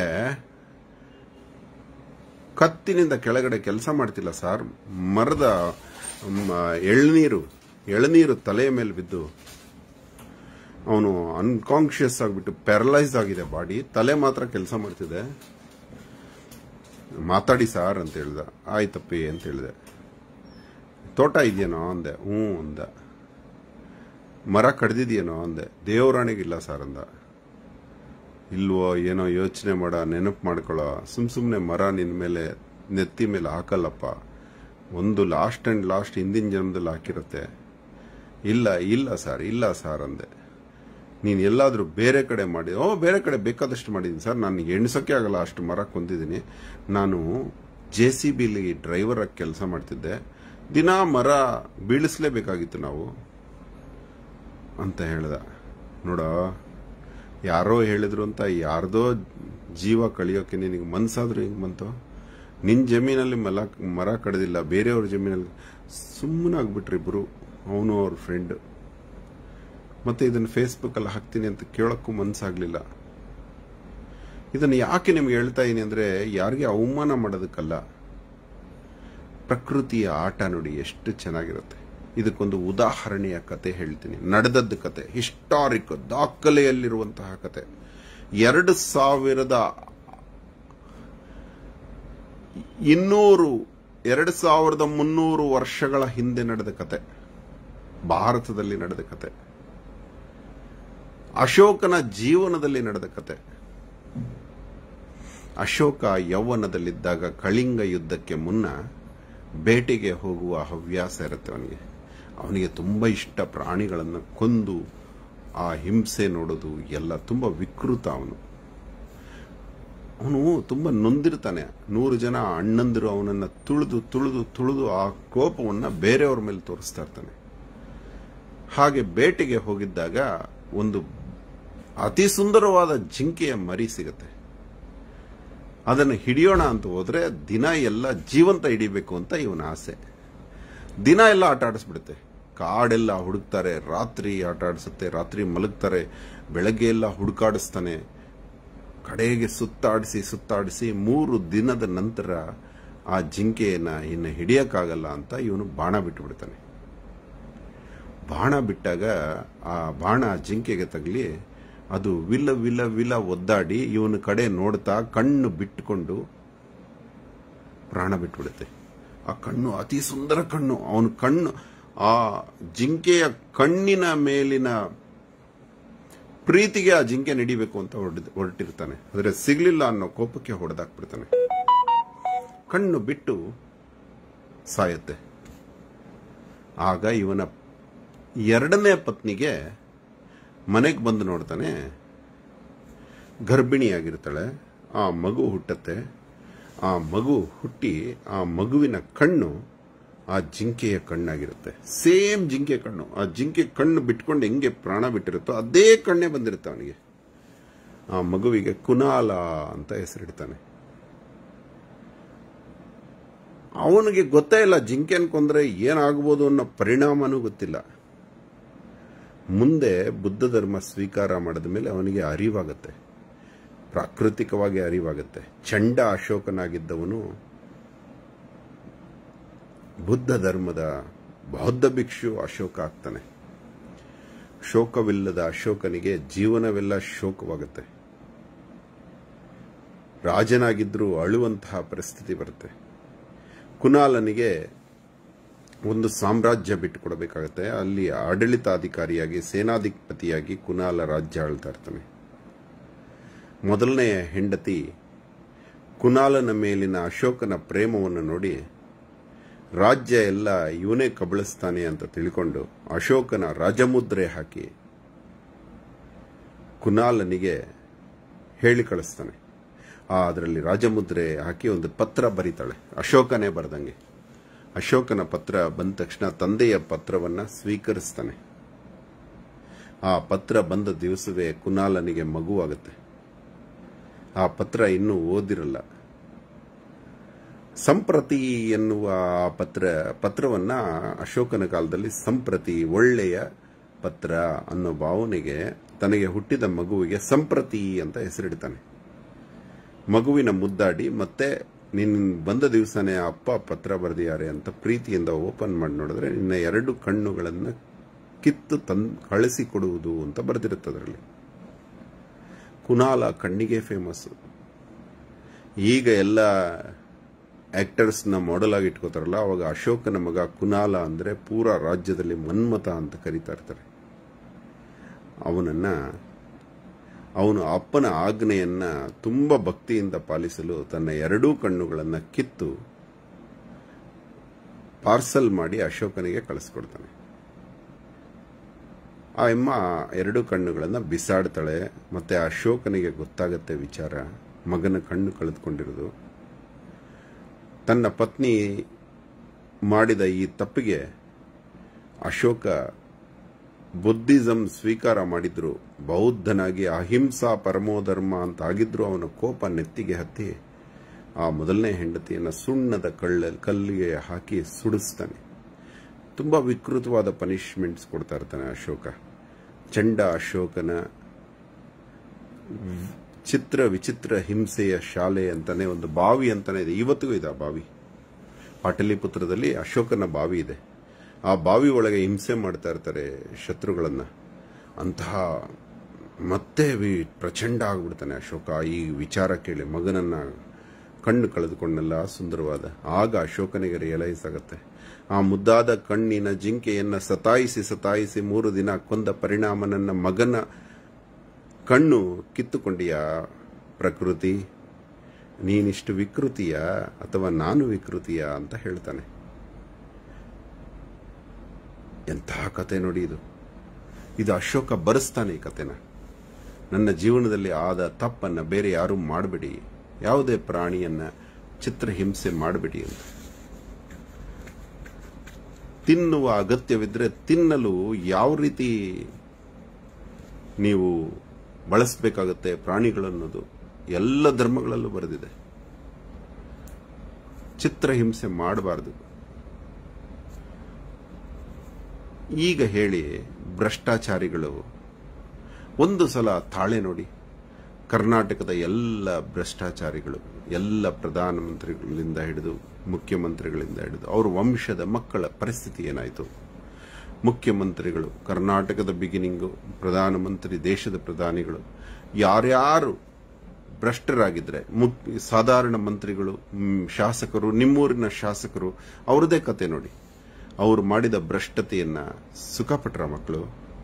ಕತ್ತಿನಿಂದ ಕೆಳಗಡೆ ಕೆಲಸ ಮಾಡ್ತಿಲ್ಲ ಸರ್ ಮರದ ಮ, ಎಳ್ನೀರು ಎಳನೀರು ತಲೆಯ ಮೇಲೆ ಬಿದ್ದು ಅವನು ಅನ್ಕಾನ್ಶಿಯಸ್ ಆಗಿಬಿಟ್ಟು ಪ್ಯಾರಲೈಸ್ ಆಗಿದೆ ಬಾಡಿ ತಲೆ ಮಾತ್ರ ಕೆಲಸ ಮಾಡ್ತಿದೆ ಮಾತಾಡಿ ಸಾರ್ ಅಂತ ಹೇಳ್ದ ಆಯ್ತಪ್ಪಿ ಅಂತ ಹೇಳಿದೆ ತೋಟ ಇದೆಯೇನೋ ಅಂದೆ ಹ್ಞೂ ಅಂದ ಮರ ಕಡ್ದಿದ್ಯೇನೋ ಅಂದೆ ದೇವರಾಣಿಗಿಲ್ಲ ಸರ್ ಅಂದ ಇಲ್ವೋ ಏನೋ ಯೋಚನೆ ಮಾಡ ನೆನಪು ಮಾಡ್ಕೊಳ್ಳೋ ಸುಮ್ ಸುಮ್ಮನೆ ಮರ ನಿನ್ನ ಮೇಲೆ ನೆತ್ತಿ ಮೇಲೆ ಹಾಕಲ್ಲಪ್ಪ ಒಂದು ಲಾಸ್ಟ್ ಅಂಡ್ ಲಾಸ್ಟ್ ಹಿಂದಿನ ಜನ್ಮದಲ್ಲಿ ಹಾಕಿರುತ್ತೆ ಇಲ್ಲ ಇಲ್ಲ ಸರ್ ಇಲ್ಲ ಸರ್ ಅಂದೆ ನೀನು ಎಲ್ಲಾದರೂ ಬೇರೆ ಕಡೆ ಮಾಡಿ ಓ ಬೇರೆ ಕಡೆ ಬೇಕಾದಷ್ಟು ಮಾಡಿದ್ದೀನಿ ಸರ್ ನಾನು ಎಣ್ಸೋಕ್ಕೆ ಆಗಲ್ಲ ಅಷ್ಟು ಮರ ಕೊಂದಿದ್ದೀನಿ ನಾನು ಜೆ ಸಿ ಬಿಲಿ ಡ್ರೈವರ್ ಆಗಿ ಕೆಲಸ ಮಾಡ್ತಿದ್ದೆ ದಿನಾ ಮರ ಬೀಳಿಸ್ಲೇಬೇಕಾಗಿತ್ತು ನಾವು ಅಂತ ಹೇಳ್ದ ನೋಡೋ ಯಾರೋ ಹೇಳಿದ್ರು ಅಂತ ಯಾರ್ದೋ ಜೀವ ಕಳಿಯೋಕೆ ನಿನಗೆ ಮನ್ಸಾದ್ರೂ ಹಿಂಗೆ ಬಂತು ನಿನ್ನ ಜಮೀನಲ್ಲಿ ಮಲ ಮರ ಕಡ್ದಿಲ್ಲ ಬೇರೆಯವ್ರ ಜಮೀನಲ್ಲಿ ಸುಮ್ಮನಾಗ್ಬಿಟ್ರಿ ಇಬ್ರು ಅವನು ಅವ್ರ ಫ್ರೆಂಡ್ ಮತ್ತೆ ಇದನ್ನು ಫೇಸ್ಬುಕ್ಕಲ್ಲಿ ಹಾಕ್ತೀನಿ ಅಂತ ಕೇಳೋಕ್ಕೂ ಮನ್ಸಾಗ್ಲಿಲ್ಲ ಇದನ್ನು ಯಾಕೆ ನಿಮ್ಗೆ ಹೇಳ್ತಾ ಇದೀನಿ ಅಂದ್ರೆ ಯಾರಿಗೆ ಅವಮಾನ ಮಾಡೋದಕ್ಕಲ್ಲ ಪ್ರಕೃತಿಯ ಆಟ ನೋಡಿ ಎಷ್ಟು ಚೆನ್ನಾಗಿರುತ್ತೆ ಇದಕ್ಕೊಂದು ಉದಾಹರಣೆಯ ಕತೆ ಹೇಳ್ತೀನಿ ನಡೆದದ್ದು ಕತೆ ಹಿಸ್ಟಾರಿಕ್ ದಾಖಲೆಯಲ್ಲಿರುವಂತಹ ಕತೆ ಎರಡು ಸಾವಿರದ ಇನ್ನೂರು ಎರಡು ಸಾವಿರದ ಮುನ್ನೂರು ವರ್ಷಗಳ ಹಿಂದೆ ನಡೆದ ಕತೆ ಭಾರತದಲ್ಲಿ ನಡೆದ ಕತೆ ಅಶೋಕನ ಜೀವನದಲ್ಲಿ ನಡೆದ ಕತೆ ಅಶೋಕ ಯೌವನದಲ್ಲಿದ್ದಾಗ ಕಳಿಂಗ ಯುದ್ಧಕ್ಕೆ ಮುನ್ನ ಬೇಟೆಗೆ ಹೋಗುವ ಹವ್ಯಾಸ ಇರುತ್ತೆ ಅವನಿಗೆ ಅವನಿಗೆ ತುಂಬ ಇಷ್ಟ ಪ್ರಾಣಿಗಳನ್ನು ಕೊಂದು ಆ ಹಿಂಸೆ ನೋಡೋದು ಎಲ್ಲ ತುಂಬ ವಿಕೃತ ಅವನು ಅವನು ತುಂಬ ನೊಂದಿರ್ತಾನೆ ನೂರು ಜನ ಅಣ್ಣಂದಿರು ಅವನನ್ನು ತುಳಿದು ತುಳಿದು ತುಳಿದು ಆ ಕೋಪವನ್ನು ಬೇರೆಯವ್ರ ಮೇಲೆ ತೋರಿಸ್ತಾ ಇರ್ತಾನೆ ಹಾಗೆ ಬೇಟೆಗೆ ಹೋಗಿದ್ದಾಗ ಒಂದು ಅತಿ ಸುಂದರವಾದ ಜಿಂಕೆಯ ಮರಿ ಸಿಗತ್ತೆ ಅದನ್ನು ಹಿಡಿಯೋಣ ಅಂತ ಹೋದ್ರೆ ದಿನ ಎಲ್ಲ ಜೀವಂತ ಹಿಡಿಬೇಕು ಅಂತ ಇವನ ಆಸೆ ದಿನ ಎಲ್ಲ ಆಟ ಆಡಿಸ್ಬಿಡುತ್ತೆ ಕಾಡೆಲ್ಲ ಹುಡುಕ್ತಾರೆ ರಾತ್ರಿ ಆಟ ಆಡಿಸುತ್ತೆ ರಾತ್ರಿ ಮಲಗ್ತಾರೆ ಬೆಳಗ್ಗೆ ಎಲ್ಲ ಹುಡುಕಾಡಿಸ್ತಾನೆ ಕಡೆಗೆ ಸುತ್ತಾಡಿಸಿ ಸುತ್ತಾಡಿಸಿ ಮೂರು ದಿನದ ನಂತರ ಆ ಜಿಂಕೆಯನ್ನ ಇನ್ನು ಹಿಡಿಯಕ್ಕಾಗಲ್ಲ ಅಂತ ಇವನು ಬಾಣ ಬಿಟ್ಟು ಬಿಡ್ತಾನೆ ಬಾಣ ಬಿಟ್ಟಾಗ ಆ ಬಾಣ ಆ ಜಿಂಕೆಗೆ ತಗಲಿ ಅದು ವಿಲ ವಿಲ ವಿಲ ಒದ್ದಾಡಿ ಇವನ ಕಡೆ ನೋಡ್ತಾ ಕಣ್ಣು ಬಿಟ್ಟುಕೊಂಡು ಪ್ರಾಣ ಬಿಟ್ಬಿಡುತ್ತೆ ಆ ಕಣ್ಣು ಅತಿ ಸುಂದರ ಕಣ್ಣು ಅವನ ಕಣ್ಣು ಆ ಜಿಂಕೆಯ ಕಣ್ಣಿನ ಮೇಲಿನ ಪ್ರೀತಿಗೆ ಆ ಜಿಂಕೆ ನಡಿಬೇಕು ಅಂತ ಹೊರಡ್- ಹೊರಟಿರ್ತಾನೆ ಆದರೆ ಸಿಗ್ಲಿಲ್ಲ ಅನ್ನೋ ಕೋಪಕ್ಕೆ ಹೊಡೆದಾಕ್ಬಿಡ್ತಾನೆ ಕಣ್ಣು ಬಿಟ್ಟು ಸಾಯುತ್ತೆ ಆಗ ಇವನ ಎರಡನೇ ಪತ್ನಿಗೆ ಮನೆಗೆ ಬಂದು ನೋಡ್ತಾನೆ ಗರ್ಭಿಣಿಯಾಗಿರ್ತಾಳೆ ಆ ಮಗು ಹುಟ್ಟತ್ತೆ ಆ ಮಗು ಹುಟ್ಟಿ ಆ ಮಗುವಿನ ಕಣ್ಣು ಆ ಜಿಂಕೆಯ ಕಣ್ಣಾಗಿರುತ್ತೆ ಸೇಮ್ ಜಿಂಕೆ ಕಣ್ಣು ಆ ಜಿಂಕೆ ಕಣ್ಣು ಬಿಟ್ಕೊಂಡು ಹೆಂಗೆ ಪ್ರಾಣ ಬಿಟ್ಟಿರುತ್ತೋ ಅದೇ ಕಣ್ಣೇ ಬಂದಿರುತ್ತೆ ಅವನಿಗೆ ಆ ಮಗುವಿಗೆ ಕುನಾಲ ಅಂತ ಹೆಸರಿಡ್ತಾನೆ ಅವನಿಗೆ ಗೊತ್ತೇ ಇಲ್ಲ ಜಿಂಕೆನ್ ಕೊಂದ್ರೆ ಏನಾಗ್ಬೋದು ಅನ್ನೋ ಪರಿಣಾಮನೂ ಗೊತ್ತಿಲ್ಲ ಮುಂದೆ ಬುದ್ಧ ಧರ್ಮ ಸ್ವೀಕಾರ ಮಾಡಿದ ಮೇಲೆ ಅವನಿಗೆ ಅರಿವಾಗತ್ತೆ ಪ್ರಾಕೃತಿಕವಾಗಿ ಅರಿವಾಗುತ್ತೆ ಚಂಡ ಅಶೋಕನಾಗಿದ್ದವನು ಬುದ್ಧ ಧರ್ಮದ ಬೌದ್ಧ ಭಿಕ್ಷು ಅಶೋಕ ಆಗ್ತಾನೆ ಶೋಕವಿಲ್ಲದ ಅಶೋಕನಿಗೆ ಜೀವನವೆಲ್ಲ ಶೋಕವಾಗುತ್ತೆ ರಾಜನಾಗಿದ್ರೂ ಅಳುವಂತಹ ಪರಿಸ್ಥಿತಿ ಬರುತ್ತೆ ಕುನಾಲನಿಗೆ ಒಂದು ಸಾಮ್ರಾಜ್ಯ ಬಿಟ್ಟುಕೊಡಬೇಕಾಗತ್ತೆ ಅಲ್ಲಿ ಆಡಳಿತಾಧಿಕಾರಿಯಾಗಿ ಸೇನಾಧಿಪತಿಯಾಗಿ ಕುನಾಲ ರಾಜ್ಯ ಆಳ್ತಾ ಇರ್ತಾನೆ ಮೊದಲನೆಯ ಹೆಂಡತಿ ಕುನಾಲನ ಮೇಲಿನ ಅಶೋಕನ ಪ್ರೇಮವನ್ನು ನೋಡಿ ರಾಜ್ಯ ಎಲ್ಲ ಇವನೇ ಕಬಳಿಸ್ತಾನೆ ಅಂತ ತಿಳ್ಕೊಂಡು ಅಶೋಕನ ರಾಜಮುದ್ರೆ ಹಾಕಿ ಕುನಾಲನಿಗೆ ಹೇಳಿ ಕಳಿಸ್ತಾನೆ ಆ ಅದರಲ್ಲಿ ರಾಜಮುದ್ರೆ ಹಾಕಿ ಒಂದು ಪತ್ರ ಬರೀತಾಳೆ ಅಶೋಕನೇ ಬರ್ದಂಗೆ ಅಶೋಕನ ಪತ್ರ ಬಂದ ತಕ್ಷಣ ತಂದೆಯ ಪತ್ರವನ್ನ ಸ್ವೀಕರಿಸ್ತಾನೆ ಆ ಪತ್ರ ಬಂದ ದಿವಸವೇ ಕುನಾಲನಿಗೆ ಮಗುವಾಗುತ್ತೆ ಆ ಪತ್ರ ಇನ್ನೂ ಓದಿರಲ್ಲ ಸಂಪ್ರತಿ ಎನ್ನುವ ಆ ಪತ್ರ ಪತ್ರವನ್ನ ಅಶೋಕನ ಕಾಲದಲ್ಲಿ ಸಂಪ್ರತಿ ಒಳ್ಳೆಯ ಪತ್ರ ಅನ್ನೋ ಭಾವನೆಗೆ ತನಗೆ ಹುಟ್ಟಿದ ಮಗುವಿಗೆ ಸಂಪ್ರತಿ ಅಂತ ಹೆಸರಿಡ್ತಾನೆ ಮಗುವಿನ ಮುದ್ದಾಡಿ ಮತ್ತೆ ನಿನ್ ಬಂದ ದಿವಸನೇ ಅಪ್ಪ ಪತ್ರ ಬರೆದಿದ್ದಾರೆ ಅಂತ ಪ್ರೀತಿಯಿಂದ ಓಪನ್ ಮಾಡಿ ನೋಡಿದ್ರೆ ನಿನ್ನ ಎರಡು ಕಣ್ಣುಗಳನ್ನು ಕಿತ್ತು ತನ್ ಕಳಿಸಿಕೊಡುವುದು ಅಂತ ಬರೆದಿರುತ್ತೆ ಅದರಲ್ಲಿ ಕುನಾಲ ಕಣ್ಣಿಗೆ ಫೇಮಸ್ ಈಗ ಎಲ್ಲ ಆಕ್ಟರ್ಸ್ನ ಮಾಡೆಲ್ ಆಗಿ ಇಟ್ಕೋತಾರಲ್ಲ ಅವಾಗ ಅಶೋಕನ ಮಗ ಕುನಾಲ ಅಂದ್ರೆ ಪೂರಾ ರಾಜ್ಯದಲ್ಲಿ ಮನ್ಮತ ಅಂತ ಕರೀತಾ ಇರ್ತಾರೆ ಅವನನ್ನ ಅವನು ಅಪ್ಪನ ಆಜ್ಞೆಯನ್ನ ತುಂಬಾ ಭಕ್ತಿಯಿಂದ ಪಾಲಿಸಲು ತನ್ನ ಎರಡೂ ಕಣ್ಣುಗಳನ್ನ ಕಿತ್ತು ಪಾರ್ಸಲ್ ಮಾಡಿ ಅಶೋಕನಿಗೆ ಕಳಿಸ್ಕೊಡ್ತಾನೆ ಆ ಅಮ್ಮ ಎರಡು ಕಣ್ಣುಗಳನ್ನ ಬಿಸಾಡ್ತಾಳೆ ಮತ್ತೆ ಅಶೋಕನಿಗೆ ಗೊತ್ತಾಗತ್ತೆ ವಿಚಾರ ಮಗನ ಕಣ್ಣು ಕಳೆದುಕೊಂಡಿರೋದು ತನ್ನ ಪತ್ನಿ ಮಾಡಿದ ಈ ತಪ್ಪಿಗೆ ಅಶೋಕ ಬುದ್ಧಿಸಂ ಸ್ವೀಕಾರ ಮಾಡಿದ್ರು ಬೌದ್ಧನಾಗಿ ಅಹಿಂಸಾ ಪರಮೋಧರ್ಮ ಅಂತ ಆಗಿದ್ರು ಅವನ ಕೋಪ ನೆತ್ತಿಗೆ ಹತ್ತಿ ಆ ಮೊದಲನೇ ಹೆಂಡತಿಯನ್ನ ಸುಣ್ಣದ ಕಳ್ಳ ಕಲ್ಲಿಗೆ ಹಾಕಿ ಸುಡಿಸ್ತಾನೆ ತುಂಬಾ ವಿಕೃತವಾದ ಪನಿಷ್ಮೆಂಟ್ಸ್ ಕೊಡ್ತಾ ಇರ್ತಾನೆ ಅಶೋಕ ಚಂಡ ಅಶೋಕನ ಚಿತ್ರ ವಿಚಿತ್ರ ಹಿಂಸೆಯ ಶಾಲೆ ಅಂತಾನೆ ಒಂದು ಬಾವಿ ಅಂತಾನೆ ಇದೆ ಇವತ್ತಿಗೂ ಇದೆ ಆ ಬಾವಿ ಪಾಟಲಿಪುತ್ರದಲ್ಲಿ ಅಶೋಕನ ಬಾವಿ ಇದೆ ಆ ಬಾವಿ ಒಳಗೆ ಹಿಂಸೆ ಮಾಡ್ತಾ ಇರ್ತಾರೆ ಶತ್ರುಗಳನ್ನ ಅಂತಹ ಮತ್ತೆ ವಿ- ಪ್ರಚಂಡ ಆಗ್ಬಿಡ್ತಾನೆ ಅಶೋಕ ಈ ವಿಚಾರ ಕೇಳಿ ಮಗನನ್ನ ಕಣ್ಣು ಕಳೆದುಕೊಂಡಲ್ಲ ಸುಂದರವಾದ ಆಗ ಅಶೋಕನಿಗೆ ರಿಯಲೈಸ್ ಆಗುತ್ತೆ ಆ ಮುದ್ದಾದ ಕಣ್ಣಿನ ಜಿಂಕೆಯನ್ನ ಸತಾಯಿಸಿ ಸತಾಯಿಸಿ ಮೂರು ದಿನ ಕೊಂದ ಪರಿಣಾಮ ನನ್ನ ಮಗನ ಕಣ್ಣು ಕಿತ್ತುಕೊಂಡಿಯ ಪ್ರಕೃತಿ ನೀನಿಷ್ಟು ವಿಕೃತಿಯ ಅಥವಾ ನಾನು ವಿಕೃತಿಯ ಅಂತ ಹೇಳ್ತಾನೆ ಎಂತಹ ಕತೆ ನೋಡಿ ಇದು ಇದು ಅಶೋಕ ಬರೆಸ್ತಾನೆ ಈ ಕತೆನ ನನ್ನ ಜೀವನದಲ್ಲಿ ಆದ ತಪ್ಪನ್ನ ಬೇರೆ ಯಾರು ಮಾಡಬೇಡಿ ಯಾವುದೇ ಪ್ರಾಣಿಯನ್ನ ಚಿತ್ರಹಿಂಸೆ ಮಾಡಬೇಡಿ ಅಂತ ತಿನ್ನುವ ಅಗತ್ಯವಿದ್ರೆ ತಿನ್ನಲು ಯಾವ ರೀತಿ ನೀವು ಬಳಸಬೇಕಾಗತ್ತೆ ಪ್ರಾಣಿಗಳನ್ನೋದು ಎಲ್ಲ ಧರ್ಮಗಳಲ್ಲೂ ಬರೆದಿದೆ ಚಿತ್ರಹಿಂಸೆ ಮಾಡಬಾರದು ಈಗ ಹೇಳಿ ಭ್ರಷ್ಟಾಚಾರಿಗಳು ಒಂದು ಸಲ ತಾಳೆ ನೋಡಿ ಕರ್ನಾಟಕದ ಎಲ್ಲ ಭ್ರಷ್ಟಾಚಾರಿಗಳು ಎಲ್ಲ ಪ್ರಧಾನಮಂತ್ರಿಗಳಿಂದ ಹಿಡಿದು ಮುಖ್ಯಮಂತ್ರಿಗಳಿಂದ ಹಿಡಿದು ಅವ್ರ ವಂಶದ ಮಕ್ಕಳ ಪರಿಸ್ಥಿತಿ ಏನಾಯಿತು ಮುಖ್ಯಮಂತ್ರಿಗಳು ಕರ್ನಾಟಕದ ಬಿಗಿನಿಂಗು ಪ್ರಧಾನಮಂತ್ರಿ ದೇಶದ ಪ್ರಧಾನಿಗಳು ಯಾರ್ಯಾರು ಭ್ರಷ್ಟರಾಗಿದ್ರೆ ಮುಕ್- ಸಾಧಾರಣ ಮಂತ್ರಿಗಳು ಮ್, ಶಾಸಕರು ನಿಮ್ಮೂರಿನ ಶಾಸಕರು ಅವ್ರದೇ ಕತೆ ನೋಡಿ ಅವರು ಮಾಡಿದ ಭ್ರಷ್ಟತೆಯನ್ನ ಸುಖಪಟ್ರ ಮಕ್ಕಳು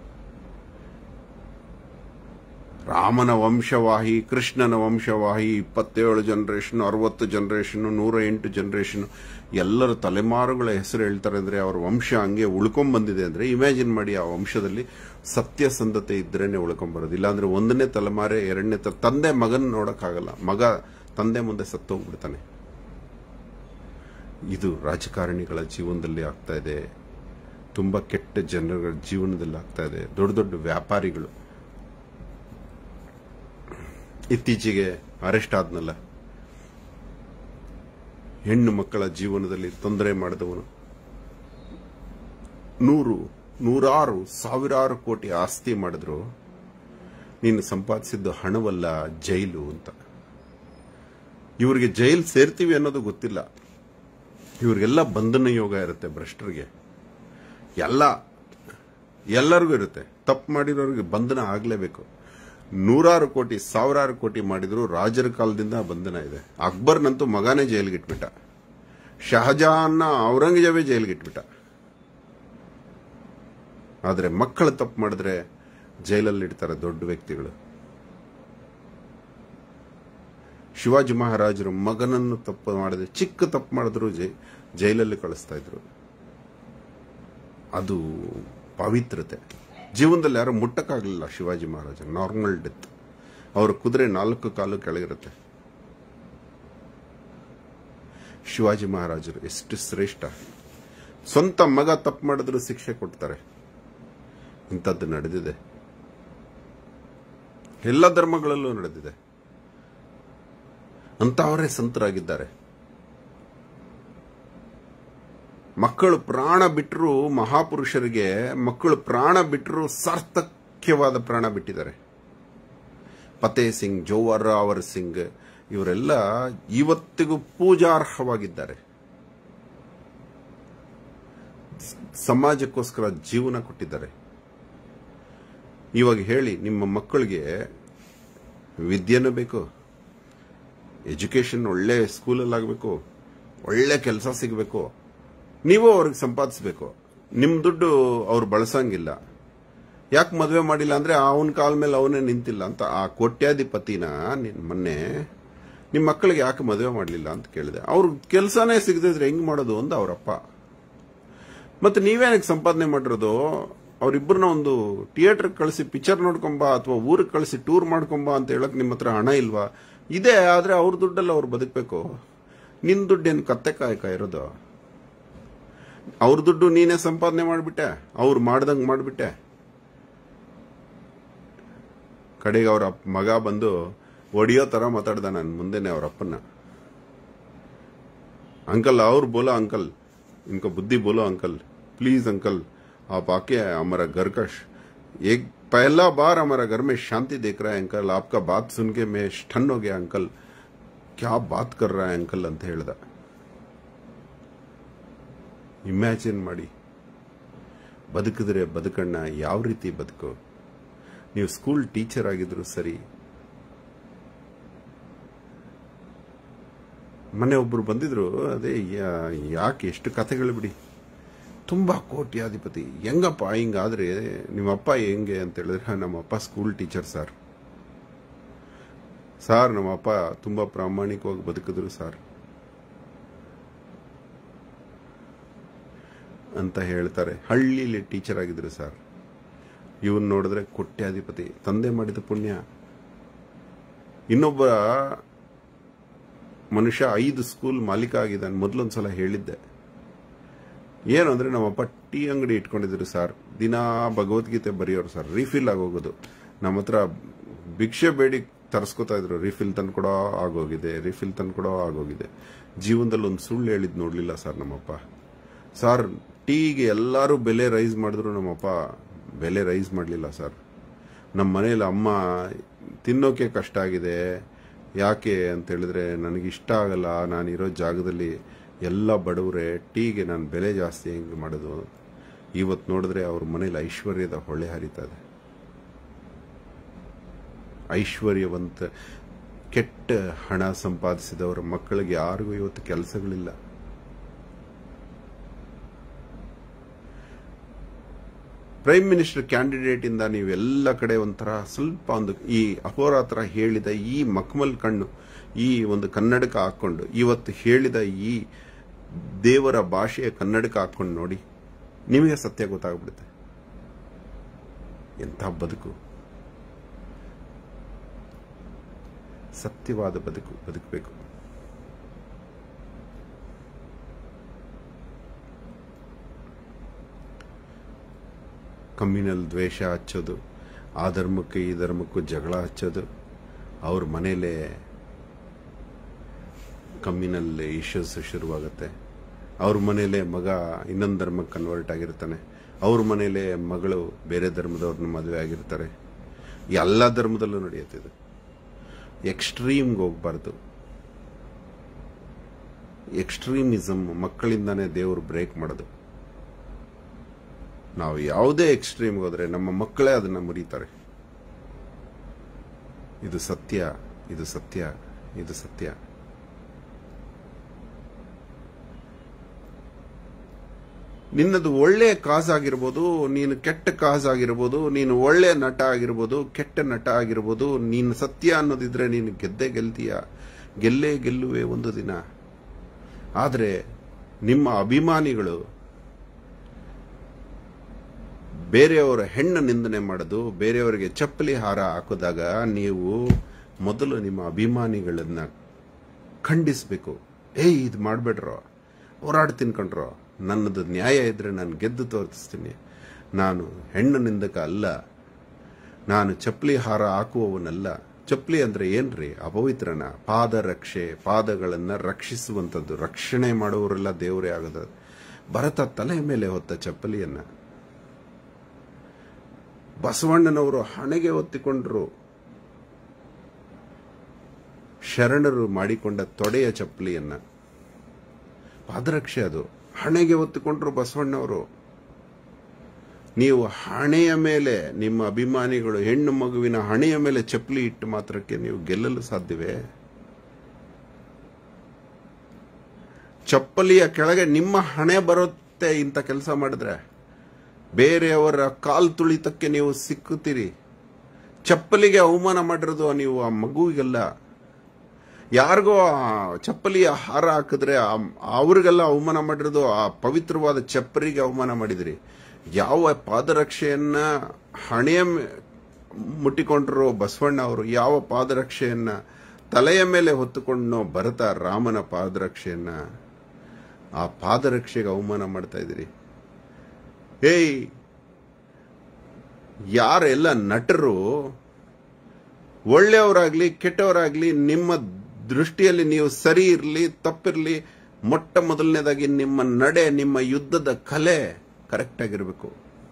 ರಾಮನ ವಂಶವಾಹಿ ಕೃಷ್ಣನ ವಂಶವಾಹಿ ಇಪ್ಪತ್ತೇಳು ಜನರೇಷನ್ ಅರವತ್ತು ಜನರೇಷನ್ ನೂರ ಎಂಟು ಜನರೇಷನ್ ಎಲ್ಲರ ತಲೆಮಾರುಗಳ ಹೆಸರು ಹೇಳ್ತಾರೆ ಅಂದ್ರೆ ಅವ್ರ ವಂಶ ಹಂಗೆ ಉಳ್ಕೊಂಡ್ ಬಂದಿದೆ ಅಂದ್ರೆ ಇಮ್ಯಾಜಿನ್ ಮಾಡಿ ಆ ವಂಶದಲ್ಲಿ ಸತ್ಯಸಂಧತೆ ಇದ್ರೇನೆ ಉಳ್ಕೊಂಡ್ ಬರೋದು ಇಲ್ಲಾಂದ್ರೆ ಒಂದನೇ ತಲೆಮಾರೆ ಎರಡನೇ ತ ತಂದೆ ಮಗನ್ ನೋಡಕ್ಕಾಗಲ್ಲ ಮಗ ತಂದೆ ಮುಂದೆ ಸತ್ತೋಗ್ಬಿಡ್ತಾನೆ ಇದು ರಾಜಕಾರಣಿಗಳ ಜೀವನದಲ್ಲಿ ಆಗ್ತಾ ಇದೆ ತುಂಬಾ ಕೆಟ್ಟ ಜನರ ಜೀವನದಲ್ಲಿ ಆಗ್ತಾ ಇದೆ ದೊಡ್ಡ ದೊಡ್ಡ ವ್ಯಾಪಾರಿಗಳು ಇತ್ತೀಚೆಗೆ ಅರೆಸ್ಟ್ ಆದ್ನಲ್ಲ ಹೆಣ್ಣು ಮಕ್ಕಳ ಜೀವನದಲ್ಲಿ ತೊಂದರೆ ಮಾಡಿದವನು ನೂರು ನೂರಾರು ಸಾವಿರಾರು ಕೋಟಿ ಆಸ್ತಿ ಮಾಡಿದ್ರು ನೀನು ಸಂಪಾದಿಸಿದ್ದು ಹಣವಲ್ಲ ಜೈಲು ಅಂತ ಇವರಿಗೆ ಜೈಲ್ ಸೇರ್ತೀವಿ ಅನ್ನೋದು ಗೊತ್ತಿಲ್ಲ ಇವರಿಗೆಲ್ಲ ಬಂಧನ ಯೋಗ ಇರುತ್ತೆ ಭ್ರಷ್ಟರಿಗೆ ಎಲ್ಲ ಎಲ್ಲರಿಗೂ ಇರುತ್ತೆ ತಪ್ಪು ಮಾಡಿರೋರಿಗೆ ಬಂಧನ ಆಗಲೇಬೇಕು ನೂರಾರು ಕೋಟಿ ಸಾವಿರಾರು ಕೋಟಿ ಮಾಡಿದ್ರು ರಾಜರ ಕಾಲದಿಂದ ಬಂಧನ ಇದೆ ಅಕ್ಬರ್ನಂತೂ ಮಗನೇ ಜೈಲಿಗೆ ಇಟ್ಬಿಟ್ಟ ಶಹಜಹಾನ್ನ ಔರಂಗಜೇಬೇ ಜೈಲಿಗೆ ಇಟ್ಬಿಟ್ಟ ಆದ್ರೆ ಮಕ್ಕಳು ತಪ್ಪು ಮಾಡಿದ್ರೆ ಜೈಲಲ್ಲಿ ಇಡ್ತಾರೆ ದೊಡ್ಡ ವ್ಯಕ್ತಿಗಳು ಶಿವಾಜಿ ಮಹಾರಾಜರು ಮಗನನ್ನು ತಪ್ಪು ಮಾಡಿದ್ರೆ ಚಿಕ್ಕ ತಪ್ಪು ಮಾಡಿದ್ರು ಜೈ- ಜೈಲಲ್ಲಿ ಕಳಿಸ್ತಾ ಇದ್ರು ಅದು ಪವಿತ್ರತೆ ಜೀವನದಲ್ಲಿ ಯಾರು ಮುಟ್ಟಕ್ಕಾಗಲಿಲ್ಲ ಶಿವಾಜಿ ಮಹಾರಾಜ ನಾರ್ಮಲ್ ಡೆತ್ ಅವ್ರ ಕುದುರೆ ನಾಲ್ಕು ಕಾಲು ಕೆಳಗಿರುತ್ತೆ ಶಿವಾಜಿ ಮಹಾರಾಜರು ಎಷ್ಟು ಶ್ರೇಷ್ಠ ಸ್ವಂತ ಮಗ ತಪ್ಪು ಮಾಡಿದ್ರು ಶಿಕ್ಷೆ ಕೊಡ್ತಾರೆ ಇಂಥದ್ದು ನಡೆದಿದೆ ಎಲ್ಲ ಧರ್ಮಗಳಲ್ಲೂ ನಡೆದಿದೆ ಅಂತವರೇ ಸಂತರಾಗಿದ್ದಾರೆ ಮಕ್ಕಳು ಪ್ರಾಣ ಬಿಟ್ಟರು ಮಹಾಪುರುಷರಿಗೆ ಮಕ್ಕಳು ಪ್ರಾಣ ಬಿಟ್ಟರು ಸಾರ್ಥಕ್ಯವಾದ ಪ್ರಾಣ ಬಿಟ್ಟಿದ್ದಾರೆ ಫತೇ ಸಿಂಗ್ ಜೋವರ್ ರಾವರ್ ಸಿಂಗ್ ಇವರೆಲ್ಲ ಇವತ್ತಿಗೂ ಪೂಜಾರ್ಹವಾಗಿದ್ದಾರೆ ಸಮಾಜಕ್ಕೋಸ್ಕರ ಜೀವನ ಕೊಟ್ಟಿದ್ದಾರೆ ಇವಾಗ ಹೇಳಿ ನಿಮ್ಮ ಮಕ್ಕಳಿಗೆ ವಿದ್ಯೆನೂ ಬೇಕು ಎಜುಕೇಶನ್ ಒಳ್ಳೆ ಸ್ಕೂಲಲ್ಲಿ ಆಗಬೇಕು ಒಳ್ಳೆ ಕೆಲಸ ಸಿಗಬೇಕು ನೀವು ಅವ್ರಿಗೆ ಸಂಪಾದಿಸಬೇಕು ನಿಮ್ಮ ದುಡ್ಡು ಅವ್ರು ಬಳಸಂಗಿಲ್ಲ ಯಾಕೆ ಮದುವೆ ಮಾಡಿಲ್ಲ ಅಂದ್ರೆ ಅವನ ಕಾಲ ಮೇಲೆ ಅವನೇ ನಿಂತಿಲ್ಲ ಅಂತ ಆ ಕೋಟ್ಯಾಧಿಪತಿನ ನಿನ್ ಮೊನ್ನೆ ನಿಮ್ಮ ಮಕ್ಕಳಿಗೆ ಯಾಕೆ ಮದುವೆ ಮಾಡಲಿಲ್ಲ ಅಂತ ಕೇಳಿದೆ ಅವ್ರ ಕೆಲಸನೇ ಸಿಗದಿದ್ರೆ ಹೆಂಗ್ ಮಾಡೋದು ಅಂತ ಅವರಪ್ಪ ಮತ್ತೆ ನೀವೇನಕ್ಕೆ ಸಂಪಾದನೆ ಮಾಡಿರೋದು ಅವರಿಬ್ಬರನ್ನ ಒಂದು ಥಿಯೇಟರ್ ಕಳಿಸಿ ಪಿಕ್ಚರ್ ನೋಡ್ಕೊಂಬ ಅಥವಾ ಊರಿಗೆ ಕಳಿಸಿ ಟೂರ್ ಮಾಡ್ಕೊಂಬ ಅಂತ ಹೇಳಕ್ ನಿಮ್ಮ ಹತ್ರ ಹಣ ಇಲ್ವಾ ಇದೆ ಆದ್ರೆ ಅವ್ರ ದುಡ್ಡಲ್ಲಿ ಅವ್ರು ಬದುಕಬೇಕು ನಿನ್ ದುಡ್ಡೇನು ಕತ್ತೆ ಕಾಯಕ ಇರೋದು ಅವ್ರ ದುಡ್ಡು ನೀನೇ ಸಂಪಾದನೆ ಮಾಡಿಬಿಟ್ಟೆ ಅವ್ರು ಮಾಡ್ದಂಗೆ ಮಾಡಿಬಿಟ್ಟೆ ಕಡೆಗೆ ಅವ್ರ ಅಪ್- ಮಗ ಬಂದು ಒಡಿಯೋ ತರ ಮಾತಾಡ್ದ ನನ್ನ ಮುಂದೆನೆ ಅವ್ರ ಅಪ್ಪನ अंकल और बोला अंकल इनको बुद्धि बोलो अंकल प्लीज अंकल आप आके हमारा घर का श- एक पहला बार हमारा घर में शांति देख रहा है अंकल आपका बात सुन के मैं स्टन हो गया अंकल क्या बात कर रहा है अंकल ಅಂತ ಹೇಳ್ದ ಇಮ್ಯಾಜಿನ್ ಮಾಡಿ ಬದುಕಿದ್ರೆ ಬದುಕಣ್ಣ ಯಾವ ರೀತಿ ಬದುಕು ನೀವು ಸ್ಕೂಲ್ ಟೀಚರ್ ಆಗಿದ್ರು ಸರಿ ಮೊನ್ನೆ ಒಬ್ರು ಬಂದಿದ್ರು ಅದೇ ಯಾ- ಯಾಕೆ ಎಷ್ಟು ಕಥೆಗಳು ಬಿಡಿ ತುಂಬಾ ಕೋಟ್ಯಾಧಿಪತಿ ಹೆಂಗಪ್ಪ ಹಿಂಗಾದ್ರೆ ನಿಮ್ಮಪ್ಪ ಹೆಂಗೆ ಅಂತ ಹೇಳಿದ್ರೆ ನಮ್ಮಪ್ಪ ಸ್ಕೂಲ್ ಟೀಚರ್ ಸರ್ ಸಾರ್ ನಮ್ಮಪ್ಪ ತುಂಬಾ ಪ್ರಾಮಾಣಿಕವಾಗಿ ಬದುಕಿದ್ರು ಸರ್ ಅಂತ ಹೇಳ್ತಾರೆ ಹಳ್ಳಿಲಿ ಟೀಚರ್ ಆಗಿದ್ರು ಸರ್ ಇವನ್ ನೋಡಿದ್ರೆ ಕೋಟ್ಯಾಧಿಪತಿ ತಂದೆ ಮಾಡಿದ ಪುಣ್ಯ ಇನ್ನೊಬ್ಬ ಮನುಷ್ಯ ಐದು ಸ್ಕೂಲ್ ಮಾಲೀಕ ಆಗಿದ್ದಾನೆ ಮೊದಲೊಂದ್ಸಲ ಹೇಳಿದ್ದೆ ಏನು ಅಂದ್ರೆ ನಮ್ಮಪ್ಪ ಟೀ ಅಂಗಡಿ ಇಟ್ಕೊಂಡಿದ್ರು ಸರ್ ದಿನಾ ಭಗವದ್ಗೀತೆ ಬರೆಯೋರು ಸರ್ ರಿಫಿಲ್ ಆಗೋಗೋದು ನಮ್ಮ ಹತ್ರ ಭಿಕ್ಷೆ ಬೇಡಿ ತರಿಸ್ಕೊತಾ ಇದ್ರು ರಿಫಿಲ್ ತಂದ್ಕೊಡೋ ಆಗೋಗಿದೆ ರಿಫಿಲ್ ತಂದ್ಕೊಡೋ ಆಗೋಗಿದೆ ಜೀವನದಲ್ಲಿ ಒಂದು ಸುಳ್ಳು ಹೇಳಿದ್ ನೋಡ್ಲಿಲ್ಲ ಸರ್ ನಮ್ಮಪ್ಪ ಸರ್ ಟೀಗೆ ಎಲ್ಲರೂ ಬೆಲೆ ರೈಸ್ ಮಾಡಿದ್ರು ನಮ್ಮಪ್ಪ ಬೆಲೆ ರೈಸ್ ಮಾಡಲಿಲ್ಲ ಸರ್ ನಮ್ಮ ಮನೇಲಿ ಅಮ್ಮ ತಿನ್ನೋಕೆ ಕಷ್ಟ ಆಗಿದೆ ಯಾಕೆ ಅಂತ ಹೇಳಿದ್ರೆ ನನಗೆ ಇಷ್ಟ ಆಗಲ್ಲ ನಾನಿರೋ ಜಾಗದಲ್ಲಿ ಎಲ್ಲ ಬಡವರೇ ಟೀಗೆ ನಾನು ಬೆಲೆ ಜಾಸ್ತಿ ಹೆಂಗೆ ಮಾಡೋದು ಇವತ್ತು ನೋಡಿದ್ರೆ ಅವ್ರ ಮನೇಲಿ ಐಶ್ವರ್ಯದ ಹೊಳೆ ಹರಿತಾ ಇದೆ ಐಶ್ವರ್ಯವಂತ ಕೆಟ್ಟ ಹಣ ಸಂಪಾದಿಸಿದವರ ಮಕ್ಕಳಿಗೆ ಯಾರಿಗೂ ಇವತ್ತು ಕೆಲಸಗಳಿಲ್ಲ ಪ್ರೈಮ್ ಮಿನಿಸ್ಟರ್ ಕ್ಯಾಂಡಿಡೇಟ್ ಇಂದ ನೀವೆಲ್ಲ ಕಡೆ ಒಂಥರ ಸ್ವಲ್ಪ ಒಂದು ಈ ಅಹೋರಾತ್ರ ಹೇಳಿದ ಈ ಮಕ್ಮಲ್ ಕಣ್ಣು ಈ ಒಂದು ಕನ್ನಡಕ ಹಾಕೊಂಡು ಇವತ್ತು ಹೇಳಿದ ಈ ದೇವರ ಭಾಷೆಯ ಕನ್ನಡಕ ಹಾಕೊಂಡು ನೋಡಿ ನಿಮಗೆ ಸತ್ಯ ಗೊತ್ತಾಗ್ಬಿಡುತ್ತೆ ಎಂಥ ಬದುಕು ಸತ್ಯವಾದ ಬದುಕು ಬದುಕಬೇಕು ಕಮ್ಯುನಲ್ ದ್ವೇಷ ಹಚ್ಚೋದು ಆ ಧರ್ಮಕ್ಕೆ ಈ ಧರ್ಮಕ್ಕೂ ಜಗಳ ಹಚ್ಚೋದು ಅವ್ರ ಮನೇಲೆ ಕಮ್ಯುನಲ್ ಇಶ್ಯೂಸ್ ಶುರುವಾಗುತ್ತೆ ಅವ್ರ ಮನೇಲೆ ಮಗ ಇನ್ನೊಂದು ಧರ್ಮಕ್ಕೆ ಕನ್ವರ್ಟ್ ಆಗಿರ್ತಾನೆ ಅವ್ರ ಮನೇಲೆ ಮಗಳು ಬೇರೆ ಧರ್ಮದವ್ರನ್ನ ಮದುವೆ ಆಗಿರ್ತಾರೆ ಎಲ್ಲ ಧರ್ಮದಲ್ಲೂ ನಡೆಯುತ್ತೆ ಇದು ಎಕ್ಸ್ಟ್ರೀಮ್ಗೆ ಹೋಗ್ಬಾರ್ದು ಎಕ್ಸ್ಟ್ರೀಮಿಸಮ್ ಮಕ್ಕಳಿಂದಾನೇ ದೇವರು ಬ್ರೇಕ್ ಮಾಡೋದು ನಾವು ಯಾವುದೇ ಎಕ್ಸ್ಟ್ರೀಮ್ಗೆ ಹೋದ್ರೆ ನಮ್ಮ ಮಕ್ಕಳೇ ಅದನ್ನ ಮುರಿತಾರೆ ಇದು ಸತ್ಯ ಇದು ಸತ್ಯ ಇದು ಸತ್ಯ ನಿನ್ನದು ಒಳ್ಳೆ ಕಾಸ್ ಆಗಿರ್ಬೋದು ನೀನು ಕೆಟ್ಟ ಕಾಸ್ ಆಗಿರ್ಬೋದು ನೀನು ಒಳ್ಳೆ ನಟ ಆಗಿರ್ಬೋದು ಕೆಟ್ಟ ನಟ ಆಗಿರ್ಬೋದು ನೀನು ಸತ್ಯ ಅನ್ನೋದಿದ್ರೆ ನೀನು ಗೆದ್ದೇ ಗೆಲ್ತೀಯ ಗೆಲ್ಲೇ ಗೆಲ್ಲುವೆ ಒಂದು ದಿನ ಆದರೆ ನಿಮ್ಮ ಅಭಿಮಾನಿಗಳು ಬೇರೆಯವರ ಹೆಣ್ಣು ನಿಂದನೆ ಮಾಡೋದು ಬೇರೆಯವರಿಗೆ ಚಪ್ಪಲಿ ಹಾರ ಹಾಕಿದಾಗ ನೀವು ಮೊದಲು ನಿಮ್ಮ ಅಭಿಮಾನಿಗಳನ್ನ ಖಂಡಿಸಬೇಕು ಏಯ್ ಇದು ಮಾಡಬೇಡ್ರೋ ಹೋರಾಡ್ ತಿನ್ಕೊಂಡ್ರೋ ನನ್ನದು ನ್ಯಾಯ ಇದ್ರೆ ನಾನು ಗೆದ್ದು ತೋರಿಸ್ತೀನಿ ನಾನು ಹೆಣ್ಣು ನಿಂದಕ ಅಲ್ಲ ನಾನು ಚಪ್ಪಲಿ ಹಾರ ಹಾಕುವವನಲ್ಲ ಚಪ್ಪಲಿ ಅಂದ್ರೆ ಏನ್ರಿ ಅಪವಿತ್ರನ ಪಾದ ರಕ್ಷೆ ಪಾದಗಳನ್ನ ರಕ್ಷಿಸುವಂಥದ್ದು ರಕ್ಷಣೆ ಮಾಡುವವರೆಲ್ಲ ದೇವರೇ ಆಗದ ಭರತ ತಲೆ ಮೇಲೆ ಹೊತ್ತ ಚಪ್ಪಲಿಯನ್ನ ಬಸವಣ್ಣನವರು ಹಣೆಗೆ ಒತ್ತಿಕೊಂಡ್ರು ಶರಣರು ಮಾಡಿಕೊಂಡ ತೊಡೆಯ ಚಪ್ಪಲಿಯನ್ನ ಪಾದರಕ್ಷೆ ಅದು ಹಣೆಗೆ ಒತ್ತಿಕೊಂಡ್ರು ಬಸವಣ್ಣವರು ನೀವು ಹಣೆಯ ಮೇಲೆ ನಿಮ್ಮ ಅಭಿಮಾನಿಗಳು ಹೆಣ್ಣು ಮಗುವಿನ ಹಣೆಯ ಮೇಲೆ ಚಪ್ಪಲಿ ಇಟ್ಟು ಮಾತ್ರಕ್ಕೆ ನೀವು ಗೆಲ್ಲಲು ಸಾಧ್ಯವೇ ಚಪ್ಪಲಿಯ ಕೆಳಗೆ ನಿಮ್ಮ ಹಣೆ ಬರುತ್ತೆ ಇಂಥ ಕೆಲಸ ಮಾಡಿದ್ರೆ ಬೇರೆಯವರ ಕಾಲ್ ತುಳಿತಕ್ಕೆ ನೀವು ಸಿಕ್ಕುತ್ತೀರಿ ಚಪ್ಪಲಿಗೆ ಅವಮಾನ ಮಾಡಿರೋದು ನೀವು ಆ ಮಗುವಿಗೆಲ್ಲ ಯಾರಿಗೋ ಆ ಚಪ್ಪಲಿಯ ಹಾರ ಹಾಕಿದ್ರೆ ಆ- ಅವ್ರಿಗೆಲ್ಲ ಅವಮಾನ ಮಾಡಿರೋದು ಆ ಪವಿತ್ರವಾದ ಚಪ್ಪರಿಗೆ ಅವಮಾನ ಮಾಡಿದ್ರಿ ಯಾವ ಪಾದರಕ್ಷೆಯನ್ನ ಹಣೆಯ ಮೇ- ಮುಟ್ಟಿಕೊಂಡ್ರು ಬಸವಣ್ಣ ಅವರು ಯಾವ ಪಾದರಕ್ಷೆಯನ್ನ ತಲೆಯ ಮೇಲೆ ಹೊತ್ತುಕೊಂಡು ಭರತ ರಾಮನ ಪಾದರಕ್ಷೆಯನ್ನ ಆ ಪಾದರಕ್ಷೆಗೆ ಅವಮಾನ ಮಾಡ್ತಾ ಇದ್ದೀರಿ ಏಯ್ ಯಾರೆಲ್ಲ ನಟರು ಒಳ್ಳೆಯವರಾಗ್ಲಿ ಕೆಟ್ಟವರಾಗ್ಲಿ ನಿಮ್ಮ ದೃಷ್ಟಿಯಲ್ಲಿ ನೀವು ಸರಿ ಇರಲಿ ತಪ್ಪಿರ್ಲಿ ಮೊಟ್ಟ ಮೊದಲನೇದಾಗಿ ನಿಮ್ಮ ನಡೆ ನಿಮ್ಮ ಯುದ್ಧದ ಕಲೆ ಕರೆಕ್ಟ್ ಆಗಿರಬೇಕು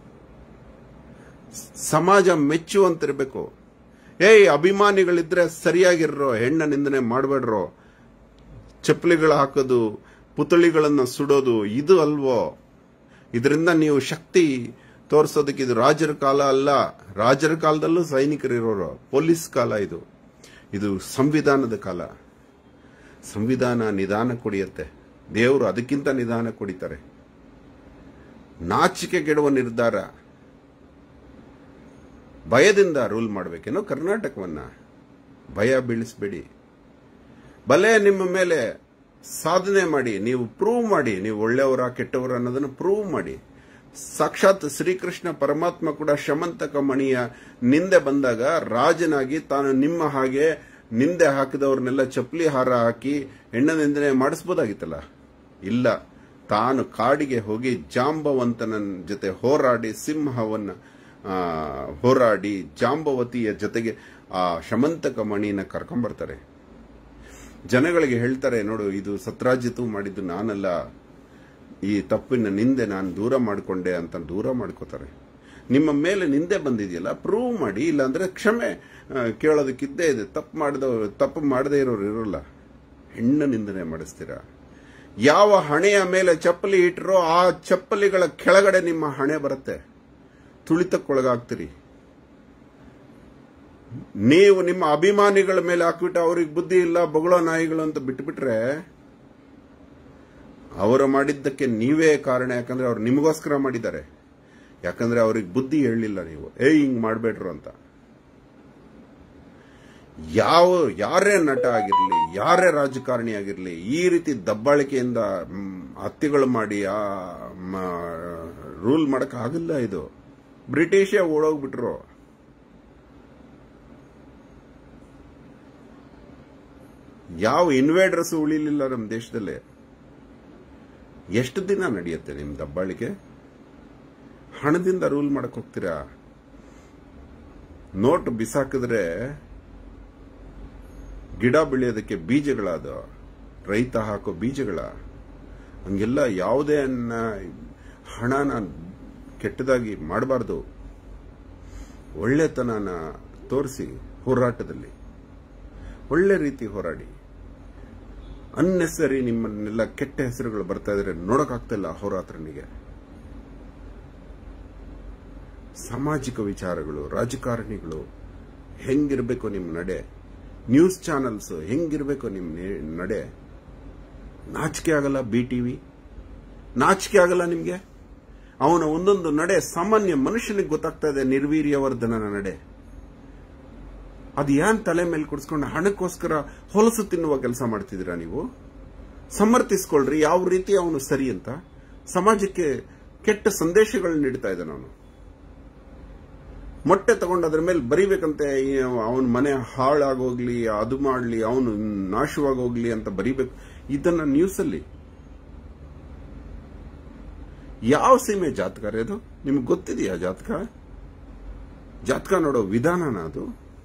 ಸಮಾಜ ಮೆಚ್ಚುವಂತಿರ್ಬೇಕು ಏಯ್ ಅಭಿಮಾನಿಗಳಿದ್ರೆ ಸರಿಯಾಗಿರ್ರೋ ಹೆಣ್ಣ ನಿಂದನೆ ಮಾಡಬೇಡ್ರೋ ಚಪ್ಪಲಿಗಳು ಹಾಕೋದು ಪುತಳಿಗಳನ್ನು ಸುಡೋದು ಇದು ಅಲ್ವೋ ಇದರಿಂದ ನೀವು ಶಕ್ತಿ ತೋರಿಸೋದಕ್ಕೆ ಇದು ರಾಜರ ಕಾಲ ಅಲ್ಲ ರಾಜರ ಕಾಲದಲ್ಲೂ ಸೈನಿಕರಿರೋರು ಪೊಲೀಸ್ ಕಾಲ ಇದು ಇದು ಸಂವಿಧಾನದ ಕಾಲ ಸಂವಿಧಾನ ನಿಧಾನ ಕೊಡಿಯತ್ತೆ ದೇವರು ಅದಕ್ಕಿಂತ ನಿಧಾನ ಕೊಡಿತಾರೆ ನಾಚಿಕೆ ಕೆಡುವ ನಿರ್ಧಾರ ಭಯದಿಂದ ರೂಲ್ ಮಾಡಬೇಕೇನೋ ಕರ್ನಾಟಕವನ್ನ ಭಯ ಬೀಳಿಸಬೇಡಿ ಭಲೆ ನಿಮ್ಮ ಮೇಲೆ ಸಾಧನೆ ಮಾಡಿ ನೀವು ಪ್ರೂವ್ ಮಾಡಿ ನೀವು ಒಳ್ಳೆಯವರ ಕೆಟ್ಟವರ ಅನ್ನೋದನ್ನು ಪ್ರೂವ್ ಮಾಡಿ ಸಾಕ್ಷಾತ್ ಶ್ರೀಕೃಷ್ಣ ಪರಮಾತ್ಮ ಕೂಡ ಶಮಂತಕ ಮಣಿಯ ನಿಂದೆ ಬಂದಾಗ ರಾಜನಾಗಿ ತಾನು ನಿಮ್ಮ ಹಾಗೆ ನಿಂದೆ ಹಾಕಿದವ್ರನ್ನೆಲ್ಲ ಚಪ್ಪಲಿ ಹಾರ ಹಾಕಿ ಹೆಣ್ಣ ನಿಂದನೆ ಮಾಡಿಸ್ಬೋದಾಗಿತ್ತಲ್ಲ ಇಲ್ಲ ತಾನು ಕಾಡಿಗೆ ಹೋಗಿ ಜಾಂಬವಂತನ ಜೊತೆ ಹೋರಾಡಿ ಸಿಂಹವನ್ನ ಆ, ಹೋರಾಡಿ ಜಾಂಬವತಿಯ ಜೊತೆಗೆ ಆ ಶಮಂತಕ ಮಣಿನ ಕರ್ಕೊಂಡ್ಬರ್ತಾರೆ ಜನಗಳಿಗೆ ಹೇಳ್ತಾರೆ ನೋಡು ಇದು ಸತ್ರಾಜಿತು ಮಾಡಿದ್ದು ನಾನಲ್ಲ ಈ ತಪ್ಪಿನ ನಿಂದೆ ನಾನು ದೂರ ಮಾಡಿಕೊಂಡೆ ಅಂತ ದೂರ ಮಾಡ್ಕೋತಾರೆ ನಿಮ್ಮ ಮೇಲೆ ನಿಂದೆ ಬಂದಿದೆಯಲ್ಲ ಪ್ರೂವ್ ಮಾಡಿ ಇಲ್ಲಾಂದ್ರೆ ಕ್ಷಮೆ ಆ, ಕೇಳೋದಕ್ಕಿದ್ದೇ ಇದೆ ತಪ್ಪು ಮಾಡಿದವರು ತಪ್ಪು ಮಾಡದೇ ಇರೋರು ಇರೋಲ್ಲ ಹೆಣ್ಣು ನಿಂದನೆ ಮಾಡಿಸ್ತೀರಾ ಯಾವ ಹಣೆಯ ಮೇಲೆ ಚಪ್ಪಲಿ ಇಟ್ಟರೋ ಆ ಚಪ್ಪಲಿಗಳ ಕೆಳಗಡೆ ನಿಮ್ಮ ಹಣೆ ಬರುತ್ತೆ ತುಳಿತಕ್ಕೊಳಗಾಗ್ತೀರಿ ನೀವು ನಿಮ್ಮ ಅಭಿಮಾನಿಗಳ ಮೇಲೆ ಹಾಕ್ಬಿಟ್ಟು ಅವ್ರಿಗೆ ಬುದ್ಧಿ ಇಲ್ಲ ಬೊಗಳೋ ನಾಯಿಗಳು ಅಂತ ಬಿಟ್ಬಿಟ್ರೆ ಅವರು ಮಾಡಿದ್ದಕ್ಕೆ ನೀವೇ ಕಾರಣ ಯಾಕಂದ್ರೆ ಅವ್ರು ನಿಮಗೋಸ್ಕರ ಮಾಡಿದ್ದಾರೆ ಯಾಕಂದ್ರೆ ಅವ್ರಿಗೆ ಬುದ್ಧಿ ಹೇಳಲಿಲ್ಲ ನೀವು ಏ ಹಿಂಗ್ ಮಾಡ್ಬೇಡ್ರು ಅಂತ ಯಾವ ಯಾರೇ ನಟ ಆಗಿರ್ಲಿ ಯಾರೇ ರಾಜಕಾರಣಿ ಆಗಿರ್ಲಿ ಈ ರೀತಿ ದಬ್ಬಾಳಿಕೆಯಿಂದ ಮ್, ಹತ್ಯೆಗಳು ಮಾಡಿ ಆ ರೂಲ್ ಮಾಡಕ್ ಆಗಲ್ಲ ಇದು ಬ್ರಿಟಿಷೇ ಓಡೋಗ್ಬಿಟ್ರು ಯಾವ ಇನ್ವೇಡರ್ಸ್ ಉಳಿಲಿಲ್ಲ ನಮ್ಮ ದೇಶದಲ್ಲಿ ಎಷ್ಟು ದಿನ ನಡೆಯುತ್ತೆ ನಿಮ್ ದಬ್ಬಾಳಿಕೆ ಹಣದಿಂದ ರೂಲ್ ಮಾಡಕ್ ಹೋಗ್ತೀರಾ ನೋಟ್ ಬಿಸಾಕಿದ್ರೆ ಗಿಡ ಬೆಳೆಯೋದಕ್ಕೆ ಬೀಜಗಳಾದ ರೈತ ಹಾಕೋ ಬೀಜಗಳ ಹಂಗೆಲ್ಲ ಯಾವುದೇ ಅನ್ನ ಹಣನ ಕೆಟ್ಟದಾಗಿ ಮಾಡಬಾರ್ದು ಒಳ್ಳೆತನನ ತೋರಿಸಿ ಹೋರಾಟದಲ್ಲಿ ಒಳ್ಳೆ ರೀತಿ ಹೋರಾಡಿ ಅನ್ನೆಸರಿ ನಿಮ್ಮನ್ನೆಲ್ಲ ಕೆಟ್ಟ ಹೆಸರುಗಳು ಬರ್ತಾ ಇದ್ರೆ ನೋಡಕ್ಕಾಗ್ತಿಲ್ಲ ಹೋರಾತ್ರನಿಗೆ ಸಾಮಾಜಿಕ ವಿಚಾರಗಳು ರಾಜಕಾರಣಿಗಳು ಹೆಂಗಿರ್ಬೇಕು ನಿಮ್ಮ ನಡೆ ನ್ಯೂಸ್ ಚಾನೆಲ್ಸ್ ಹೆಂಗಿರ್ಬೇಕು ನಿಮ್ಮ ನೆ- ನಡೆ ನಾಚಿಕೆ ಆಗಲ್ಲ ಬಿ ಟಿವಿ ನಾಚಿಕೆ ಆಗಲ್ಲ ನಿಮ್ಗೆ ಅವನ ಒಂದೊಂದು ನಡೆ ಸಾಮಾನ್ಯ ಮನುಷ್ಯನಿಗೆ ಗೊತ್ತಾಗ್ತಾ ಇದೆ ನಿರ್ವೀರ್ಯವರ್ಧನನ ನಡೆ ಅದು ಏನ್ ತಲೆ ಮೇಲೆ ಕುಡಿಸ್ಕೊಂಡು ಹಣಕ್ಕೋಸ್ಕರ ಹೊಲಸು ತಿನ್ನುವ ಕೆಲಸ ಮಾಡ್ತಿದ್ದೀರಾ ನೀವು ಸಮರ್ಥಿಸ್ಕೊಳ್ರಿ ಯಾವ ರೀತಿ ಅವನು ಸರಿ ಅಂತ ಸಮಾಜಕ್ಕೆ ಕೆಟ್ಟ ಸಂದೇಶಗಳನ್ನ ನೀಡ್ತಾ ಇದ್ದಾನೆ ಅವನು ಮೊಟ್ಟೆ ತಗೊಂಡು ಅದ್ರ ಮೇಲೆ ಬರಿಬೇಕಂತೆ ಅವನ ಮನೆ ಹಾಳಾಗೋಗ್ಲಿ ಅದು ಮಾಡ್ಲಿ ಅವನು ನಾಶವಾಗೋಗ್ಲಿ ಅಂತ ಬರಿಬೇಕು ಇದನ್ನ ನ್ಯೂಸ್ ಅಲ್ಲಿ ಯಾವ ಸೀಮೆ ಜಾತಕ ರೀ ಅದು ನಿಮ್ಗೆ ಗೊತ್ತಿದೆಯಾ ಜಾತಕ ಜಾತಕ ನೋಡೋ ವಿಧಾನನ ಅದು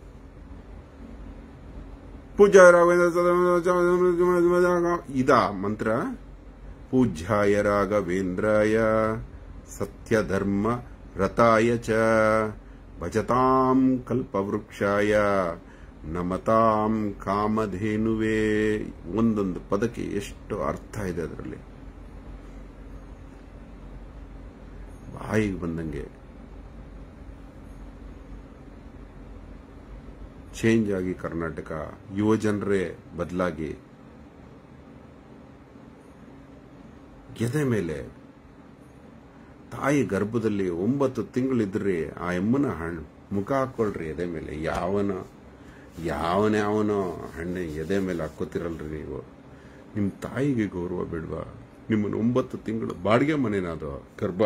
ಪೂಜ್ಯ ರಾಘವೇಂದ್ರ ಇದ ಮಂತ್ರ ಪೂಜ್ಯಾಯ ರಾಘವೇಂದ್ರಾಯ ಸತ್ಯಧರ್ಮ ರತಾಯ ಚ ಭಜತಾಂ ಕಲ್ಪವೃಕ್ಷಾಯ ನಮತಾಂ ಕಾಮಧೇನುವೆ ಒಂದೊಂದು ಪದಕ್ಕೆ ಎಷ್ಟು ಅರ್ಥ ಇದೆ ಅದರಲ್ಲಿ ಬಾಯಿಗೆ ಬಂದಂಗೆ ಚೇಂಜ್ ಆಗಿ ಕರ್ನಾಟಕ ಯುವ ಜನರೇ ಬದಲಾಗಿ ಎದೆ ಮೇಲೆ ತಾಯಿ ಗರ್ಭದಲ್ಲಿ ಒಂಬತ್ತು ತಿಂಗಳಿದ್ರೆ ಆ ಎಮ್ಮನ ಹಣ್ಣು ಮುಖ ಹಾಕೊಳ್ರಿ ಎದೆ ಮೇಲೆ ಯಾವನ ಯಾವನ್ಯಾವನೋ ಹಣ್ಣೆ ಎದೆ ಮೇಲೆ ಹಾಕೋತಿರಲ್ರಿ ನೀವು ನಿಮ್ಮ ತಾಯಿಗೆ ಗೌರವ ಬಿಡ್ವಾ ನಿಮ್ಮನ್ನು ಒಂಬತ್ತು ತಿಂಗಳು ಬಾಡಿಗೆ ಮನೇನದು ಗರ್ಭ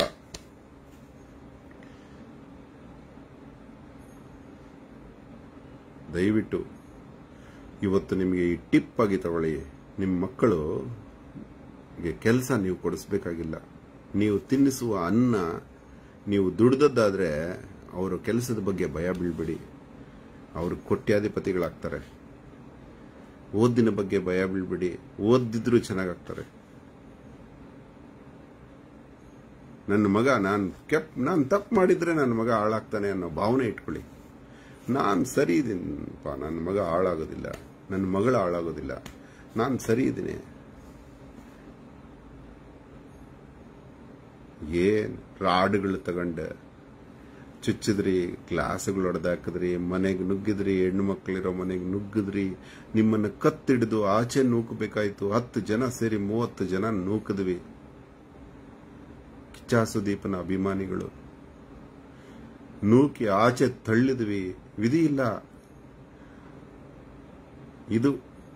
ದಯವಿಟ್ಟು ಇವತ್ತು ನಿಮಗೆ ಈ ಟಿಪ್ ಆಗಿ ತಗೊಳ್ಳಿ ನಿಮ್ಮ ಮಕ್ಕಳು ಕೆಲಸ ನೀವು ಕೊಡಿಸ್ಬೇಕಾಗಿಲ್ಲ ನೀವು ತಿನ್ನಿಸುವ ಅನ್ನ ನೀವು ದುಡ್ದದ್ದಾದ್ರೆ ಅವರು ಕೆಲಸದ ಬಗ್ಗೆ ಭಯ ಬೀಳ್ಬೇಡಿ ಅವರು ಕೋಟ್ಯಾಧಿಪತಿಗಳಾಗ್ತಾರೆ ಓದಿನ ಬಗ್ಗೆ ಭಯ ಬೀಳ್ಬೇಡಿ ಓದಿದ್ರು ಚೆನ್ನಾಗಾಗ್ತಾರೆ ನನ್ನ ಮಗ ನಾನು ಕೆಪ್ ನಾನು ತಪ್ಪು ಮಾಡಿದ್ರೆ ನನ್ನ ಮಗ ಹಾಳಾಗ್ತಾನೆ ಅನ್ನೋ ಭಾವನೆ ಇಟ್ಕೊಳ್ಳಿ ನಾನು ಸರಿ ಇದ್ದೀನಿಪ್ಪ ನನ್ನ ಮಗ ಹಾಳಾಗೋದಿಲ್ಲ ನನ್ನ ಮಗಳು ಹಾಳಾಗೋದಿಲ್ಲ ನಾನು ಸರಿ ಇದ್ದೀನಿ ಏನ್ ರಾಡ್ಗಳು ತಗೊಂಡ ಚುಚ್ಚಿದ್ರಿ ಗ್ಲಾಸ್ಗಳು ಹೊಡೆದಾಕಿದ್ರಿ ಮನೆಗೆ ನುಗ್ಗಿದ್ರಿ ಹೆಣ್ಣು ಮಕ್ಕಳಿರೋ ಮನೆಗೆ ನುಗ್ಗಿದ್ರಿ ನಿಮ್ಮನ್ನ ಕತ್ತಿಡಿದು ಆಚೆ ನೂಕಬೇಕಾಯ್ತು ಹತ್ತು ಜನ ಸೇರಿ ಮೂವತ್ತು ಜನ ನೂಕಿದ್ವಿ ಕಿಚ್ಚ ಸುದೀಪನ ಅಭಿಮಾನಿಗಳು ನೂಕಿ ಆಚೆ ತಳ್ಳಿದ್ವಿ ವಿಧಿ ಇಲ್ಲ ಇದು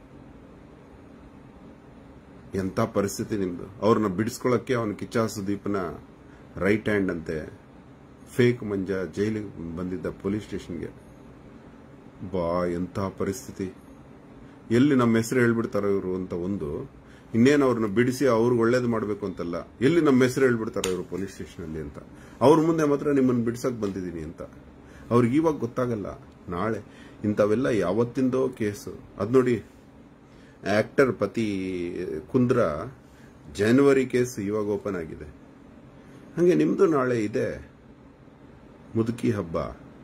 ಎಂತ ಪರಿಸ್ಥಿತಿ ನಿಮ್ದು ಅವ್ರನ್ನ ಬಿಡಿಸ್ಕೊಳ್ಳಕ್ಕೆ ಅವನ ಕಿಚ್ಚ ಸುದೀಪ್ನ ರೈಟ್ ಹ್ಯಾಂಡ್ ಅಂತೆ ಫೇಕ್ ಮಂಜ ಜೈಲಿಗೆ ಬಂದಿದ್ದ ಪೊಲೀಸ್ ಸ್ಟೇಷನ್ಗೆ ಬಾ ಎಂತ ಪರಿಸ್ಥಿತಿ ಎಲ್ಲಿ ನಮ್ಮ ಹೆಸರು ಹೇಳ್ಬಿಡ್ತಾರೋ ಇವರು ಅಂತ ಒಂದು ಇನ್ನೇನು ಅವ್ರನ್ನ ಬಿಡಿಸಿ ಅವ್ರಿಗೆ ಒಳ್ಳೇದು ಮಾಡಬೇಕು ಅಂತಲ್ಲ ಎಲ್ಲಿ ನಮ್ಮ ಹೆಸರು ಹೇಳ್ಬಿಡ್ತಾರೋ ಇವರು ಪೊಲೀಸ್ ಸ್ಟೇಷನ್ ಅಲ್ಲಿ ಅಂತ ಅವ್ರ ಮುಂದೆ ಮಾತ್ರ ನಿಮ್ಮನ್ನು ಬಿಡ್ಸಕ್ ಬಂದಿದ್ದೀನಿ ಅಂತ ಅವ್ರಿಗೆ ಇವಾಗ ಗೊತ್ತಾಗಲ್ಲ ನಾಳೆ ಇಂಥವೆಲ್ಲ ಯಾವತ್ತಿಂದೋ ಕೇಸು ಅದ್ ನೋಡಿ ಆಕ್ಟರ್ ಪತಿ ಕುಂದ್ರ ಜನವರಿ ಕೇಸ್ ಇವಾಗ ಓಪನ್ ಆಗಿದೆ ಹಂಗೆ ನಿಮ್ದು ನಾಳೆ ಇದೆ ಮುದುಕಿ ಹಬ್ಬ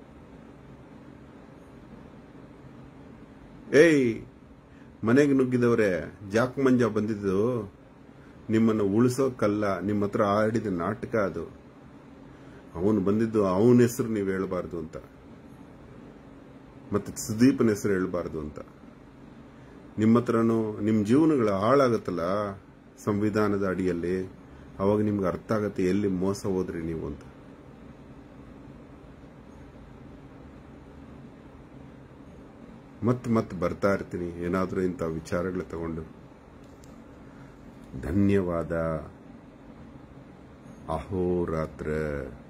ಏಯ್ ಮನೆಗೆ ನುಗ್ಗಿದವ್ರೆ ಜಾಕ್ ಮಂಜ ಬಂದಿದ್ದು ನಿಮ್ಮನ್ನು ಉಳಿಸೋಕ್ಕಲ್ಲ ನಿಮ್ಮ ಹತ್ರ ಆಡಿದ ನಾಟಕ ಅದು ಅವನು ಬಂದಿದ್ದು ಅವನ ಹೆಸರು ನೀವು ಹೇಳಬಾರ್ದು ಅಂತ ಮತ್ತೆ ಸುದೀಪನ ಹೆಸರು ಹೇಳಬಾರ್ದು ಅಂತ ನಿಮ್ಮ ಹತ್ರನೂ ನಿಮ್ಮ ಜೀವನಗಳು ಹಾಳಾಗತ್ತಲ್ಲ ಸಂವಿಧಾನದ ಅಡಿಯಲ್ಲಿ ಅವಾಗ ನಿಮ್ಗೆ ಅರ್ಥ ಆಗತ್ತೆ ಎಲ್ಲಿ ಮೋಸ ಹೋದ್ರಿ ನೀವು ಅಂತ ಮತ್ತೆ ಮತ್ತೆ ಬರ್ತಾ ಇರ್ತೀನಿ ಏನಾದರೂ ಇಂಥ ವಿಚಾರಗಳು ತಗೊಂಡು ಧನ್ಯವಾದ ಅಹೋರಾತ್ರ